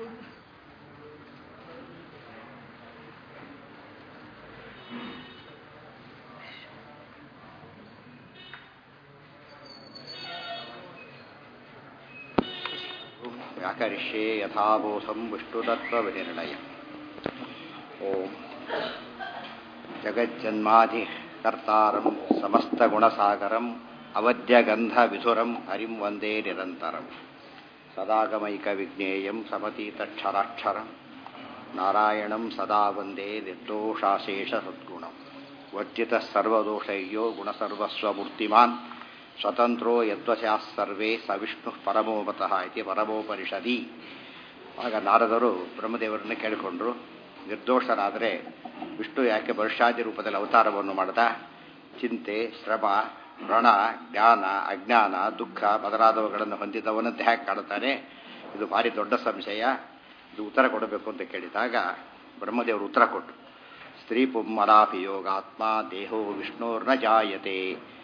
ವ್ಯಾಕರಿಷ್ಯೆ ಯಥಾಬೋಧಂ ವಿಷ್ಣುತತ್ವವಿನಿರ್ಣಯ ಓಂ ಜಗಜ್ಜನ್ಮಾಧಿ ಕರ್ತಾರಂ ಸಮಸ್ತಗುಣಸಾಗರಂ ಅವಧ್ಯಗಂಧವಿಧುರಂ ಹರಿಂ ವಂದೇ ನಿರಂತರಂ ಸದಾಗಮೈಕವಿಜ್ಞೇಯಂ ಸಮತೀತಕ್ಷರಾಕ್ಷರಂ ನಾರಾಯಣಂ ಸದಾ ವಂದೇ ನಿರ್ದೋಷಾಶೇಷ ಸದ್ಗುಣಂ ವರ್ಜಿತಃ ಸರ್ವದೋಷಯ್ಯೋ ಗುಣಸರ್ವಸ್ವಮೂರ್ತಿಮಾನ್ ಸ್ವತಂತ್ರೋ ಯದ್ವಶಾಃ ಸರ್ವೇ ಸ ವಿಷ್ಣು ಪರಮೋಮತಃ ಇತಿ ಪರಮೋಪನಿಷದಿ ಆಗ ನಾರದರು ಬ್ರಹ್ಮದೇವರನ್ನು ಕೇಳಿಕೊಂಡ್ರು ನಿರ್ದೋಷರಾದರೆ ವಿಷ್ಣು ಯಾಕೆ ವರ್ಷಾದಿ ರೂಪದಲ್ಲಿ ಅವತಾರವನ್ನು ಮಾಡದ ಚಿಂತೆ ಶ್ರಮ ವ್ರಣ ಜ್ಞಾನ ಅಜ್ಞಾನ ದುಃಖ ಮೊದಲಾದವುಗಳನ್ನು ಹೊಂದಿದವನಂತೆ ಹ್ಯಾಕೆ ಕಾಡುತ್ತಾನೆ ಇದು ಭಾರಿ ದೊಡ್ಡ ಸಂಶಯ ಇದು ಉತ್ತರ ಕೊಡಬೇಕು ಅಂತ ಕೇಳಿದಾಗ ಬ್ರಹ್ಮದೇವರು ಉತ್ತರ ಕೊಟ್ಟರು ಸ್ತ್ರೀ ಪುಮ್ಮಲಾಭಿಯೋಗಾತ್ಮ ದೇಹೋ ವಿಷ್ಣೋರ್ನ ಜಾಯತೆ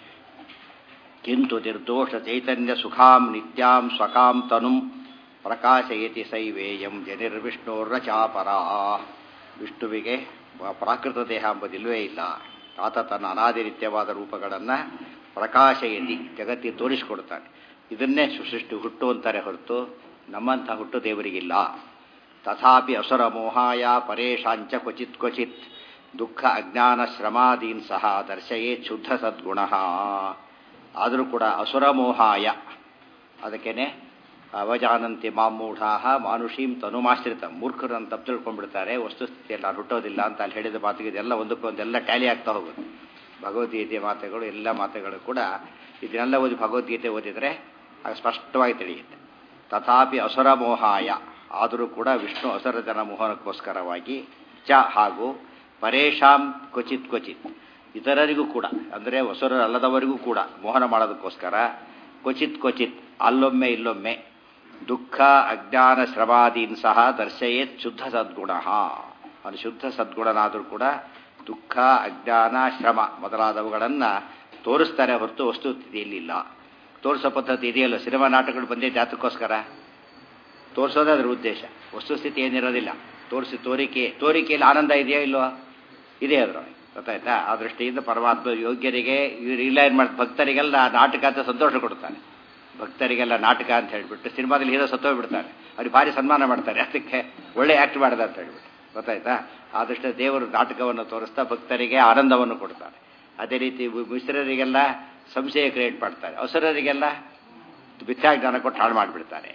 ಕಿಂತು ನಿರ್ದೋಷ ಚೈತನ್ಯ ಸುಖಾಂ ನಿತ್ಯಾಂ ಸ್ವಕಾಂ ತನುಂ ಪ್ರಕಾಶಯತಿ ಸೈವೇಯಂ ಜನಿರ್ವಿಷ್ಣೋರ್ನ ಚಾಪರ ವಿಷ್ಣುವಿಗೆ ಪ್ರಾಕೃತ ದೇಹ ಎಂಬುದಿಲ್ವೇ ಇಲ್ಲ ಆತ ತನ್ನ ಅನಾದಿ ನಿತ್ಯವಾದ ರೂಪಗಳನ್ನು ಪ್ರಕಾಶಯತಿ ಜಗತ್ತಿ ತೋರಿಸಿಕೊಡ್ತಾನೆ ಇದನ್ನೇ ಸೃಷ್ಟಿ ಹುಟ್ಟು ಅಂತಾರೆ ಹೊರತು ನಮ್ಮಂಥ ಹುಟ್ಟು ದೇವರಿಗಿಲ್ಲ ತಥಾಪಿ ಅಸುರ ಮೋಹಾಯ ಪರೇಶಾಂಚ ಕ್ವಚಿತ್ ಕ್ವಚಿತ್ ದುಃಖ ಅಜ್ಞಾನ ಶ್ರಮಾದೀನ್ ಸಹ ದರ್ಶಯೇತ್ ಶುದ್ಧ ಸದ್ಗುಣ ಆದರೂ ಕೂಡ ಅಸುರ ಮೋಹಾಯ ಅದಕ್ಕೇನೆ ಅವಜಾನಂತಿ ಮಾಮೂಢಾ ಮಾನುಷೀಂ ತನುಮಾಶ್ರಿತ ಮೂರ್ಖರನ್ನು ತಪ್ಪು ತಿಳ್ಕೊಂಡ್ಬಿಡ್ತಾರೆ ವಸ್ತುಸ್ಥಿತಿಯಲ್ಲಿ ನಾನು ಹುಟ್ಟೋದಿಲ್ಲ ಅಂತ ಅಲ್ಲಿ ಹೇಳಿದ ಮಾತಿಗೆ ಇದೆಲ್ಲ ಒಂದಕ್ಕೊಂದೆಲ್ಲ ಟ್ಯಾಲಿ ಆಗ್ತಾ ಹೋಗುತ್ತೆ ಭಗವದ್ಗೀತೆ ಮಾತುಗಳು ಎಲ್ಲ ಮಾತುಗಳು ಕೂಡ ಇದನ್ನೆಲ್ಲ ಓದಿ ಭಗವದ್ಗೀತೆ ಓದಿದರೆ ಆಗ ಸ್ಪಷ್ಟವಾಗಿ ತಿಳಿಯುತ್ತೆ ತಥಾಪಿ ಅಸುರ ಮೋಹಾಯ ಆದರೂ ಕೂಡ ವಿಷ್ಣು ಅಸುರ ಜನ ಮೋಹನಕ್ಕೋಸ್ಕರವಾಗಿ ಚ ಹಾಗೂ ಪರೇಶಾಂ ಕ್ವಚಿತ್ ಕ್ವಚಿತ್ ಇತರರಿಗೂ ಕೂಡ ಅಂದರೆ ಅಲ್ಲದವರಿಗೂ ಕೂಡ ಮೋಹನ ಮಾಡೋದಕ್ಕೋಸ್ಕರ ಕ್ವಚಿತ್ ಕ್ವಚಿತ್ ಅಲ್ಲೊಮ್ಮೆ ಇಲ್ಲೊಮ್ಮೆ ದುಃಖ ಅಜ್ಞಾನ ಶ್ರಮಾದೀನ್ ಸಹ ದರ್ಶಯೇತ್ ಶುದ್ಧ ಸದ್ಗುಣ ಅವನು ಶುದ್ಧ ಸದ್ಗುಣನಾದರೂ ಕೂಡ ದುಃಖ ಅಜ್ಞಾನ ಶ್ರಮ ಮೊದಲಾದವುಗಳನ್ನು ತೋರಿಸ್ತಾರೆ ಹೊರತು ವಸ್ತುಸ್ಥಿತಿಯಲ್ಲಿಲ್ಲ ತೋರಿಸೋ ಪದ್ಧತಿ ಇದೆಯಲ್ಲ ಸಿನಿಮಾ ನಾಟಕಗಳು ಬಂದಿದ್ದು ಜಾತಕ್ಕೋಸ್ಕರ ತೋರಿಸೋದೇ ಅದರ ಉದ್ದೇಶ ವಸ್ತುಸ್ಥಿತಿ ಏನಿರೋದಿಲ್ಲ ತೋರಿಸಿ ತೋರಿಕೆ ತೋರಿಕೆಯಲ್ಲಿ ಆನಂದ ಇದೆಯೋ ಇಲ್ವೋ ಇದೆ ಅದರೊಳಗೆ ಗೊತ್ತಾಯ್ತಾ ಆ ದೃಷ್ಟಿಯಿಂದ ಪರಮಾತ್ಮ ಯೋಗ್ಯರಿಗೆ ರಿಲೈನ್ ಮಾಡಿ ಭಕ್ತರಿಗೆಲ್ಲ ನಾಟಕ ಅಂತ ಸಂತೋಷ ಕೊಡ್ತಾನೆ ಭಕ್ತರಿಗೆಲ್ಲ ನಾಟಕ ಅಂತ ಹೇಳಿಬಿಟ್ಟು ಸಿನಿಮಾದಲ್ಲಿ ಹೀರೋ ಸತ್ತೋಗ್ಬಿಡ್ತಾರೆ ಅವ್ರಿಗೆ ಭಾರಿ ಸನ್ಮಾನ ಮಾಡ್ತಾರೆ ಅದಕ್ಕೆ ಒಳ್ಳೆ ಆ್ಯಕ್ಟ್ ಮಾಡಿದ ಅಂತ ಹೇಳ್ಬಿಟ್ಟು ಗೊತ್ತಾಯ್ತಾ ಆ ದೃಷ್ಟಿ ದೇವರು ನಾಟಕವನ್ನು ತೋರಿಸ್ತಾ ಭಕ್ತರಿಗೆ ಆನಂದವನ್ನು ಕೊಡ್ತಾರೆ ಅದೇ ರೀತಿ ಮಿಶ್ರರಿಗೆಲ್ಲ ಸಂಶಯ ಕ್ರಿಯೇಟ್ ಮಾಡ್ತಾರೆ ಅವಸರರಿಗೆಲ್ಲ ಮಿಥ್ಯಾಜ್ಞಾನ ಕೊಟ್ಟು ಹಾಳು ಮಾಡಿಬಿಡ್ತಾರೆ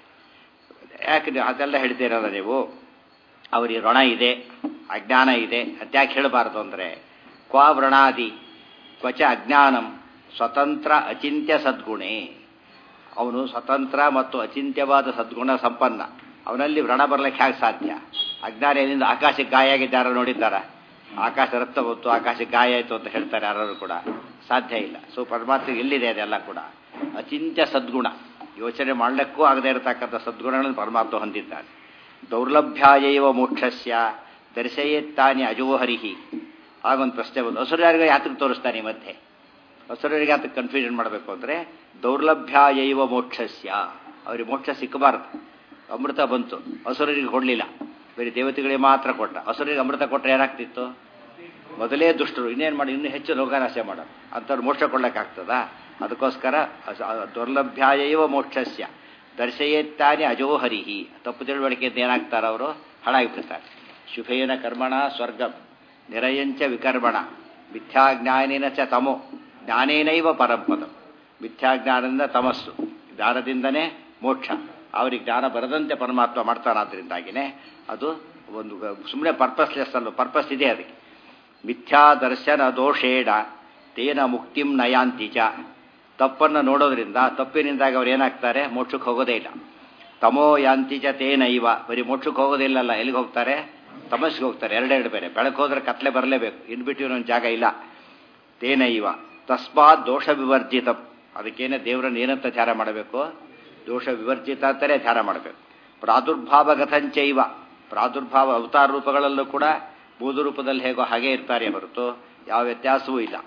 ಯಾಕೆ ಅದೆಲ್ಲ ಹೇಳ್ತೀರಲ್ಲ ನೀವು ಅವರಿಗೆ ಋಣ ಇದೆ ಅಜ್ಞಾನ ಇದೆ ಅದ್ಯಾಕೆ ಹೇಳಬಾರ್ದು ಅಂದರೆ ಕ್ವಾ ವ್ರಣಾದಿ ಕ್ವಚ ಅಜ್ಞಾನಂ ಸ್ವತಂತ್ರ ಅಚಿಂತ್ಯ ಸದ್ಗುಣೇ ಅವನು ಸ್ವತಂತ್ರ ಮತ್ತು ಅಚಿಂತ್ಯವಾದ ಸದ್ಗುಣ ಸಂಪನ್ನ ಅವನಲ್ಲಿ ವ್ರಣ ಬರಲಿಕ್ಕೆ ಹೇಗೆ ಸಾಧ್ಯ ಅಜ್ಞಾನಿಯಿಂದ ಆಕಾಶಕ್ಕೆ ಗಾಯ ಆಗಿದ್ದಾರ ನೋಡಿದ್ದಾರ ಆಕಾಶ ರಕ್ತ ಬಂತು ಆಕಾಶಕ್ಕೆ ಗಾಯ ಆಯಿತು ಅಂತ ಹೇಳ್ತಾರೆ ಯಾರು ಕೂಡ ಸಾಧ್ಯ ಇಲ್ಲ ಸೊ ಪರಮಾತ್ಮ ಎಲ್ಲಿದೆ ಅದೆಲ್ಲ ಕೂಡ ಅಚಿಂತ್ಯ ಸದ್ಗುಣ ಯೋಚನೆ ಮಾಡಲಿಕ್ಕೂ ಆಗದೇ ಇರತಕ್ಕಂಥ ಸದ್ಗುಣಗಳನ್ನು ಪರಮಾತ್ಮ ಹೊಂದಿದ್ದಾನೆ ದೌರ್ಲಭ್ಯಾಯವ ಮೋಕ್ಷಸ್ಯ ದರ್ಶಯೇತ್ತಾನೆ ಅಜೋಹರಿಹಿ ಆಗೊಂದು ಪ್ರಶ್ನೆ ಬಂದು ಹಸುರರಿಗೆ ಯಾತಕ್ಕೆ ತೋರಿಸ್ತಾನೆ ಮಧ್ಯೆ ಹಸುರರಿಗೆ ಯಾತಕ್ಕೆ ಕನ್ಫ್ಯೂಷನ್ ಮಾಡಬೇಕು ಅಂದರೆ ದೌರ್ಲಭ್ಯಾಯವ ಮೋಕ್ಷಸ್ಯ ಅವರಿಗೆ ಮೋಕ್ಷ ಸಿಕ್ಕಬಾರ್ದು ಅಮೃತ ಬಂತು ಹಸುರರಿಗೆ ಕೊಡಲಿಲ್ಲ ಬೇರೆ ದೇವತೆಗಳಿಗೆ ಮಾತ್ರ ಕೊಟ್ಟ ಹಸುರರಿಗೆ ಅಮೃತ ಕೊಟ್ಟರೆ ಏನಾಗ್ತಿತ್ತು ಮೊದಲೇ ದುಷ್ಟರು ಇನ್ನೇನು ಮಾಡಿ ಇನ್ನೂ ಹೆಚ್ಚು ರೋಗನಾಶ ಮಾಡೋರು ಅಂಥವ್ರು ಮೋಕ್ಷ ಕೊಡ್ಲಿಕ್ಕಾಗ್ತದಾ ಅದಕ್ಕೋಸ್ಕರ ದೌರ್ಲಭ್ಯಾಯವ ಮೋಕ್ಷಸ್ಯ ದರ್ಶಯೇತ್ತಾನೆ ಅಜೋಹರಿಹಿ ತಪ್ಪು ತಿಳುವಳಿಕೆಯಿಂದ ಏನಾಗ್ತಾರೆ ಅವರು ಹಾಳಾಗಿಬಿಡ್ತಾರೆ ಶುಭೇನ ಕರ್ಮಣ ಸ್ವರ್ಗಂ ನಿರಯಂಚ ವಿಕರ್ಮಣ ಮಿಥ್ಯಾಜ್ಞಾನೇನ ಚ ತಮೋ ಜ್ಞಾನೇನೈವ ಪರಂಪದ ಮಿಥ್ಯಾಜ್ಞಾನದಿಂದ ತಮಸ್ಸು ಜ್ಞಾನದಿಂದನೇ ಮೋಕ್ಷ ಅವ್ರಿಗೆ ಜ್ಞಾನ ಬರದಂತೆ ಪರಮಾತ್ಮ ಮಾಡ್ತಾನಾದ್ರಿಂದಾಗಿನೇ ಅದು ಒಂದು ಸುಮ್ಮನೆ ಪರ್ಪಸ್ಲೆಸ್ ಅಲ್ಲ ಪರ್ಪಸ್ ಇದೆ ಅದಕ್ಕೆ ಮಿಥ್ಯಾ ದರ್ಶನ ದೋಷೇಣ ತೇನ ಮುಕ್ತಿಂ ನಯಾಂತಿ ಚ ತಪ್ಪನ್ನು ನೋಡೋದ್ರಿಂದ ತಪ್ಪಿನಿಂದಾಗಿ ಅವ್ರು ಏನಾಗ್ತಾರೆ ಮೋಕ್ಷಕ್ಕೆ ಹೋಗೋದೇ ಇಲ್ಲ ತಮೋ ಯಾಂತಿಚ ತೇನೈವ ಬರೀ ಮೋಕ್ಷಕ್ಕೆ ಹೋಗೋದಿಲ್ಲಲ್ಲ ಎಲ್ಲಿಗೆ ಹೋಗ್ತಾರೆ ತಮಸ್ಸಿಗೆ ಹೋಗ್ತಾರೆ ಎರಡೆರಡು ಬೇರೆ ಬೆಳಕು ಹೋದ್ರೆ ಕತ್ಲೆ ಬರಲೇಬೇಕು ಇನ್ ಬಿಟ್ಟು ಒಂದು ಜಾಗ ಇಲ್ಲ ತೇನೈವ ತಸ್ಮಾತ್ ದೋಷ ವಿವರ್ಜಿತ ಅದಕ್ಕೇನೆ ದೇವರನ್ನು ಏನಂತ ಧ್ಯಾನ ಮಾಡಬೇಕು ದೋಷ ವಿವರ್ಜಿತ ಅಂತಲೇ ಧ್ಯಾನ ಮಾಡಬೇಕು ಪ್ರಾದುರ್ಭಾವಗತಂಚೈವ ಪ್ರಾದುರ್ಭಾವ ಅವತಾರ ರೂಪಗಳಲ್ಲೂ ಕೂಡ ಬೂದು ರೂಪದಲ್ಲಿ ಹೇಗೋ ಹಾಗೆ ಇರ್ತಾರೆ ಹೊರತು ಯಾವ ವ್ಯತ್ಯಾಸವೂ ಇಲ್ಲ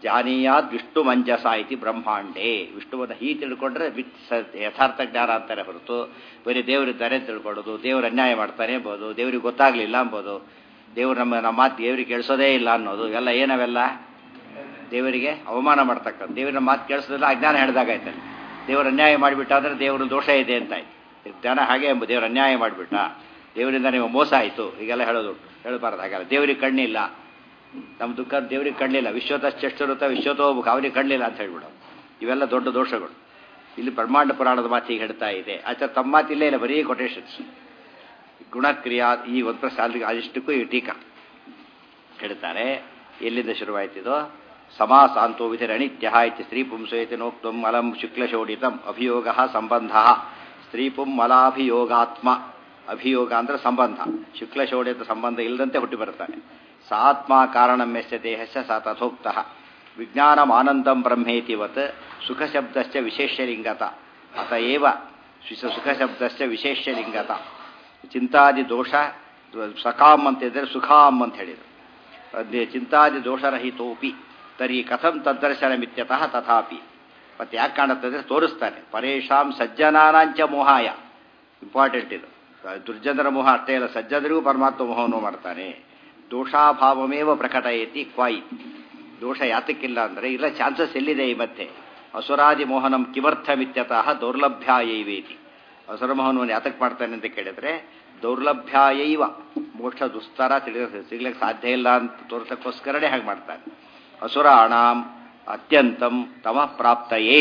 ಜಾನೀಯಾದ್ ವಿಷ್ಣು ಮಂಜಸ ಇತಿ ಬ್ರಹ್ಮಾಂಡೇ ವಿಷ್ಣುವನ್ನು ಹೀ ತಿಳ್ಕೊಂಡ್ರೆ ವಿತ್ ಸ- ಯಥಾರ್ಥ ಜ್ಞಾನ ಅಂತಾರೆ ಹೊರತು ಬರೀ ದೇವರಿದ್ದಾರೆ ಅಂತ ತಿಳ್ಕೊಳ್ಳೋದು ದೇವರು ಅನ್ಯಾಯ ಮಾಡ್ತಾನೆ ಎಂಬೋದು ದೇವರಿಗೆ ಗೊತ್ತಾಗ್ಲಿಲ್ಲ ಎಂಬೋದು ದೇವ್ರು ನಮ್ಮ ನಮ್ಮ ಮಾತು ದೇವರಿಗೆ ಕೇಳಿಸೋದೇ ಇಲ್ಲ ಅನ್ನೋದು ಎಲ್ಲ ಏನವೆಲ್ಲ ದೇವರಿಗೆ ಅವಮಾನ ಮಾಡ್ತಕ್ಕಂಥ ದೇವರ ಮಾತು ಕೇಳಿಸೋದಿಲ್ಲ ಅಜ್ಞಾನ ಹಿಡ್ದಾಗೈತೆ ದೇವರು ಅನ್ಯಾಯ ಮಾಡಿಬಿಟ್ಟ ಅಂದ್ರೆ ದೇವರು ದೋಷ ಇದೆ ಅಂತ ಆಯ್ತು ಜ್ಞಾನ ಹಾಗೆ ಎಂಬ ದೇವರು ಅನ್ಯಾಯ ಮಾಡಿಬಿಟ್ಟ ದೇವರಿಂದ ನೀವು ಮೋಸ ಆಯಿತು ಹೀಗೆಲ್ಲ ಹೇಳೋದು ಹೇಳಬಾರ್ದು ಹಾಗಲ್ಲ ದೇವರಿಗೆ ಕಣ್ಣಿಲ್ಲ ನಮ್ಮ ದುಃಖ ದೇವರಿಗೆ ಕಣ್ಣಿಲ್ಲ ವಿಶ್ವತಶ್ಚಷ್ಟರುತ ವಿಶ್ವತೋಮುಖ ಅವನಿಗೆ ಕಣ್ಣಿಲ್ಲ ಅಂತ ಹೇಳ್ಬಿಡೋದು ಇವೆಲ್ಲ ದೊಡ್ಡ ದೋಷಗಳು ಇಲ್ಲಿ ಬ್ರಹ್ಮಾಂಡ ಪುರಾಣದ ಮಾತಿಗೆ ಹೇಳ್ತಾ ಇದೆ ಆಚಾರ ತಮ್ಮ ಮಾತಿಲ್ಲೇ ಇಲ್ಲ ಬರೀ ಕೊಟೇಶನ್ಸ್ ಗುಣಕ್ರಿಯಾ ಈ ಒಂದು ಪ್ರಶ್ನೆ ಅದಿಷ್ಟಕ್ಕೂ ಈ ಟೀಕಾ ಹೇಳ್ತಾರೆ ಎಲ್ಲಿಂದ ಶುರುವಾಯ್ತಿದೋ ಸಮಾಸಾಂತೋ ವಿಧಿರಣಿತ್ಯ ಇತಿ ಸ್ತ್ರೀ ಪುಂಸೇತಿ ನೋಕ್ತಂ ಮಲಂ ಶುಕ್ಲಶೋಡಿತಂ ಅಭಿಯೋಗ ಸಂಬಂಧ ಸ್ತ್ರೀ ಪುಂ ಮಲಾಭಿಯೋಗಾತ್ಮ ಅಭಿಯೋಗ ಅಂದ್ರೆ ಸಂಬಂಧ ಶುಕ್ಲಶೋಡಿತ ಸಂಬಂಧ ಇಲ್ಲದಂತೆ ಹುಟ್ಟಿ ಬರುತ್ತಾನೆ ಸಾತ್ಮ ಕಾರಣಮ್ಯಸ್ಯ ದೇಹಸ್ಯ ಸ ತಥೋಕ್ತಃ ವಿಜ್ಞಾನಮಾನಂದಂ ಬ್ರಹ್ಮೇತಿವತ್ ಸುಖಶಬ್ದಶ್ಚ ವಿಶೇಷ್ಯಲಿಂಗತ ಅತ ಏವ ಸುಖ- ಸುಖಶಬ್ದಶ್ಚ ವಿಶೇಷ್ಯಲಿಂಗತ ಚಿಂತಾದಿ ದೋಷ ಸಕಾಮ್ ಅಂತಿದ್ರೆ ಸುಖಾಮ್ ಅಂತ ಹೇಳಿದರು ಅದೇ ಚಿಂತಾದಿ ದೋಷರಹಿತೋಪಿ ತರ್ಹಿ ಕಥಂ ತದ್ದರ್ಶನಮಿತ್ಯತಃ ತಥಾಪಿ ಮತ್ತೆ ಯಾಕೆ ಕಾಣುತ್ತದೆ ತೋರಿಸ್ತಾನೆ ಪರೇಶಾಂ ಸಜ್ಜನಾನಾಂಚ ಮೋಹಾಯ ಇಂಪಾರ್ಟೆಂಟ್ ಇದು ದುರ್ಜನರ ಮೋಹ ಅಷ್ಟೇ ಇಲ್ಲ ಸಜ್ಜನರಿಗೂ ಪರಮಾತ್ಮ ಮೋಹವನ್ನು ಮಾಡ್ತಾನೆ ದೋಷಾಭಾವಮೇವ ಪ್ರಕಟಯತಿ ಕ್ವಾಯಿ ದೋಷ ಯಾತಕ್ಕಿಲ್ಲ ಅಂದರೆ ಇಲ್ಲ ಚಾನ್ಸಸ್ ಎಲ್ಲಿದೆ ಈ ಮತ್ತೆ ಅಸುರಾದಿ ಮೋಹನಂ ಕಿಮರ್ಥಮಿತ್ಯತಃ ದೌರ್ಲಭ್ಯಾಯೈವೇತಿ ಅಸುರ ಮೋಹನವನ್ನು ಯಾತಕ್ಕೆ ಮಾಡ್ತಾನೆ ಅಂತ ಕೇಳಿದ್ರೆ ದೌರ್ಲಭ್ಯಾಯೈವ ಮೋಕ್ಷ ದುಸ್ತರ ತಿಳಿದ ಸಿಗ್ಲಿಕ್ಕೆ ಸಾಧ್ಯ ಇಲ್ಲ ಅಂತ ತೋರ್ಸಕ್ಕೋಸ್ಕರನೇ ಹಾಗೆ ಮಾಡ್ತಾನೆ ಅಸುರಾಣಾಂ ಅತ್ಯಂತಂ ತಮಃ ಪ್ರಾಪ್ತಯೇ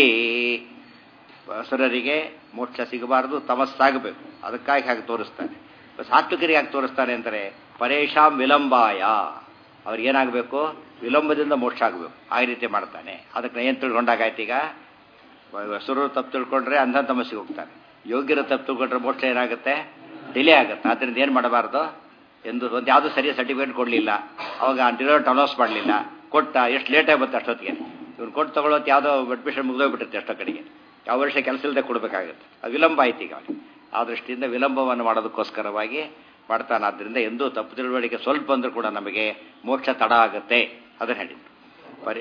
ಅಸುರರಿಗೆ ಮೋಕ್ಷ ಸಿಗಬಾರದು ತಮಸ್ಸಾಗಬೇಕು ಅದಕ್ಕಾಗಿ ಹಾಗೆ ತೋರಿಸ್ತಾನೆ ಸಾತ್ವಿಕರಿಗೆ ಹಾಗೆ ತೋರಿಸ್ತಾನೆ ಅಂದರೆ ಪರೇಶಾಂ ವಿಲಂಬಾಯ ಅವ್ರಿಗೇನಾಗಬೇಕು ವಿಲಂಬದಿಂದ ಮೋಕ್ಷ ಆಗಬೇಕು ಆ ರೀತಿ ಮಾಡ್ತಾನೆ ಅದಕ್ಕೆ ಏನು ತಿಳ್ಕೊಂಡಾಗಾಯ್ತು ಈಗ ಹಸುರು ತಪ್ಪು ತಿಳ್ಕೊಂಡ್ರೆ ಅಂಧ ತಮಸ್ಸಿಗೆ ಹೋಗ್ತಾನೆ ಯೋಗ್ಯರ ತಪ್ಪು ತಿಳ್ಕೊಂಡ್ರೆ ಮೋಕ್ಷ ಏನಾಗುತ್ತೆ ಡಿಲೇ ಆಗುತ್ತೆ ಆದ್ದರಿಂದ ಏನು ಮಾಡಬಾರ್ದು ಎಂದು ಒಂದು ಯಾವುದೂ ಸರಿಯಾದ ಸರ್ಟಿಫಿಕೇಟ್ ಕೊಡಲಿಲ್ಲ ಅವಾಗ ಡಿಲೋಟ್ ಅನೌನ್ಸ್ ಮಾಡಲಿಲ್ಲ ಕೊಟ್ಟ ಎಷ್ಟು ಲೇಟಾಗಿ ಬಂತು ಅಷ್ಟೊತ್ತಿಗೆ ಇವ್ನು ಕೊಟ್ಟು ತಗೊಳ್ಳೋದು ಯಾವುದೋ ಅಡ್ಮಿಷನ್ ಮುಗಿದೋಗ್ಬಿಟ್ಟಿರುತ್ತೆ ಎಷ್ಟೋ ಕಡೆಗೆ ಯಾವ ವರ್ಷ ಕೆಲಸ ಇಲ್ಲದೆ ಕೊಡಬೇಕಾಗುತ್ತೆ ಅದು ವಿಳಂಬ ಆಯ್ತು ಈಗ ಅವನಿಗೆ ಆ ದೃಷ್ಟಿಯಿಂದ ವಿಳಂಬವನ್ನು ಮಾಡೋದಕ್ಕೋಸ್ಕರವಾಗಿ ಮಾಡ್ತಾನೆ ಆದ್ದರಿಂದ ಎಂದೂ ತಪ್ಪು ತಿಳುವಳಿಕೆ ಸ್ವಲ್ಪ ಅಂದರೂ ಕೂಡ ನಮಗೆ ಮೋಕ್ಷ ತಡ ಆಗುತ್ತೆ ಅದನ್ನು ಹೇಳಿದ್ದು ಬರೀ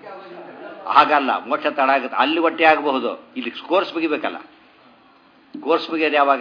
ಹಾಗಲ್ಲ ಮೋಕ್ಷ ತಡ ಆಗುತ್ತೆ ಅಲ್ಲಿ ಒಟ್ಟೆ ಆಗಬಹುದು ಇಲ್ಲಿ ಕೋರ್ಸ್ ಮುಗಿಬೇಕಲ್ಲ ಕೋರ್ಸ್ ಮುಗಿಯೋದು ಯಾವಾಗ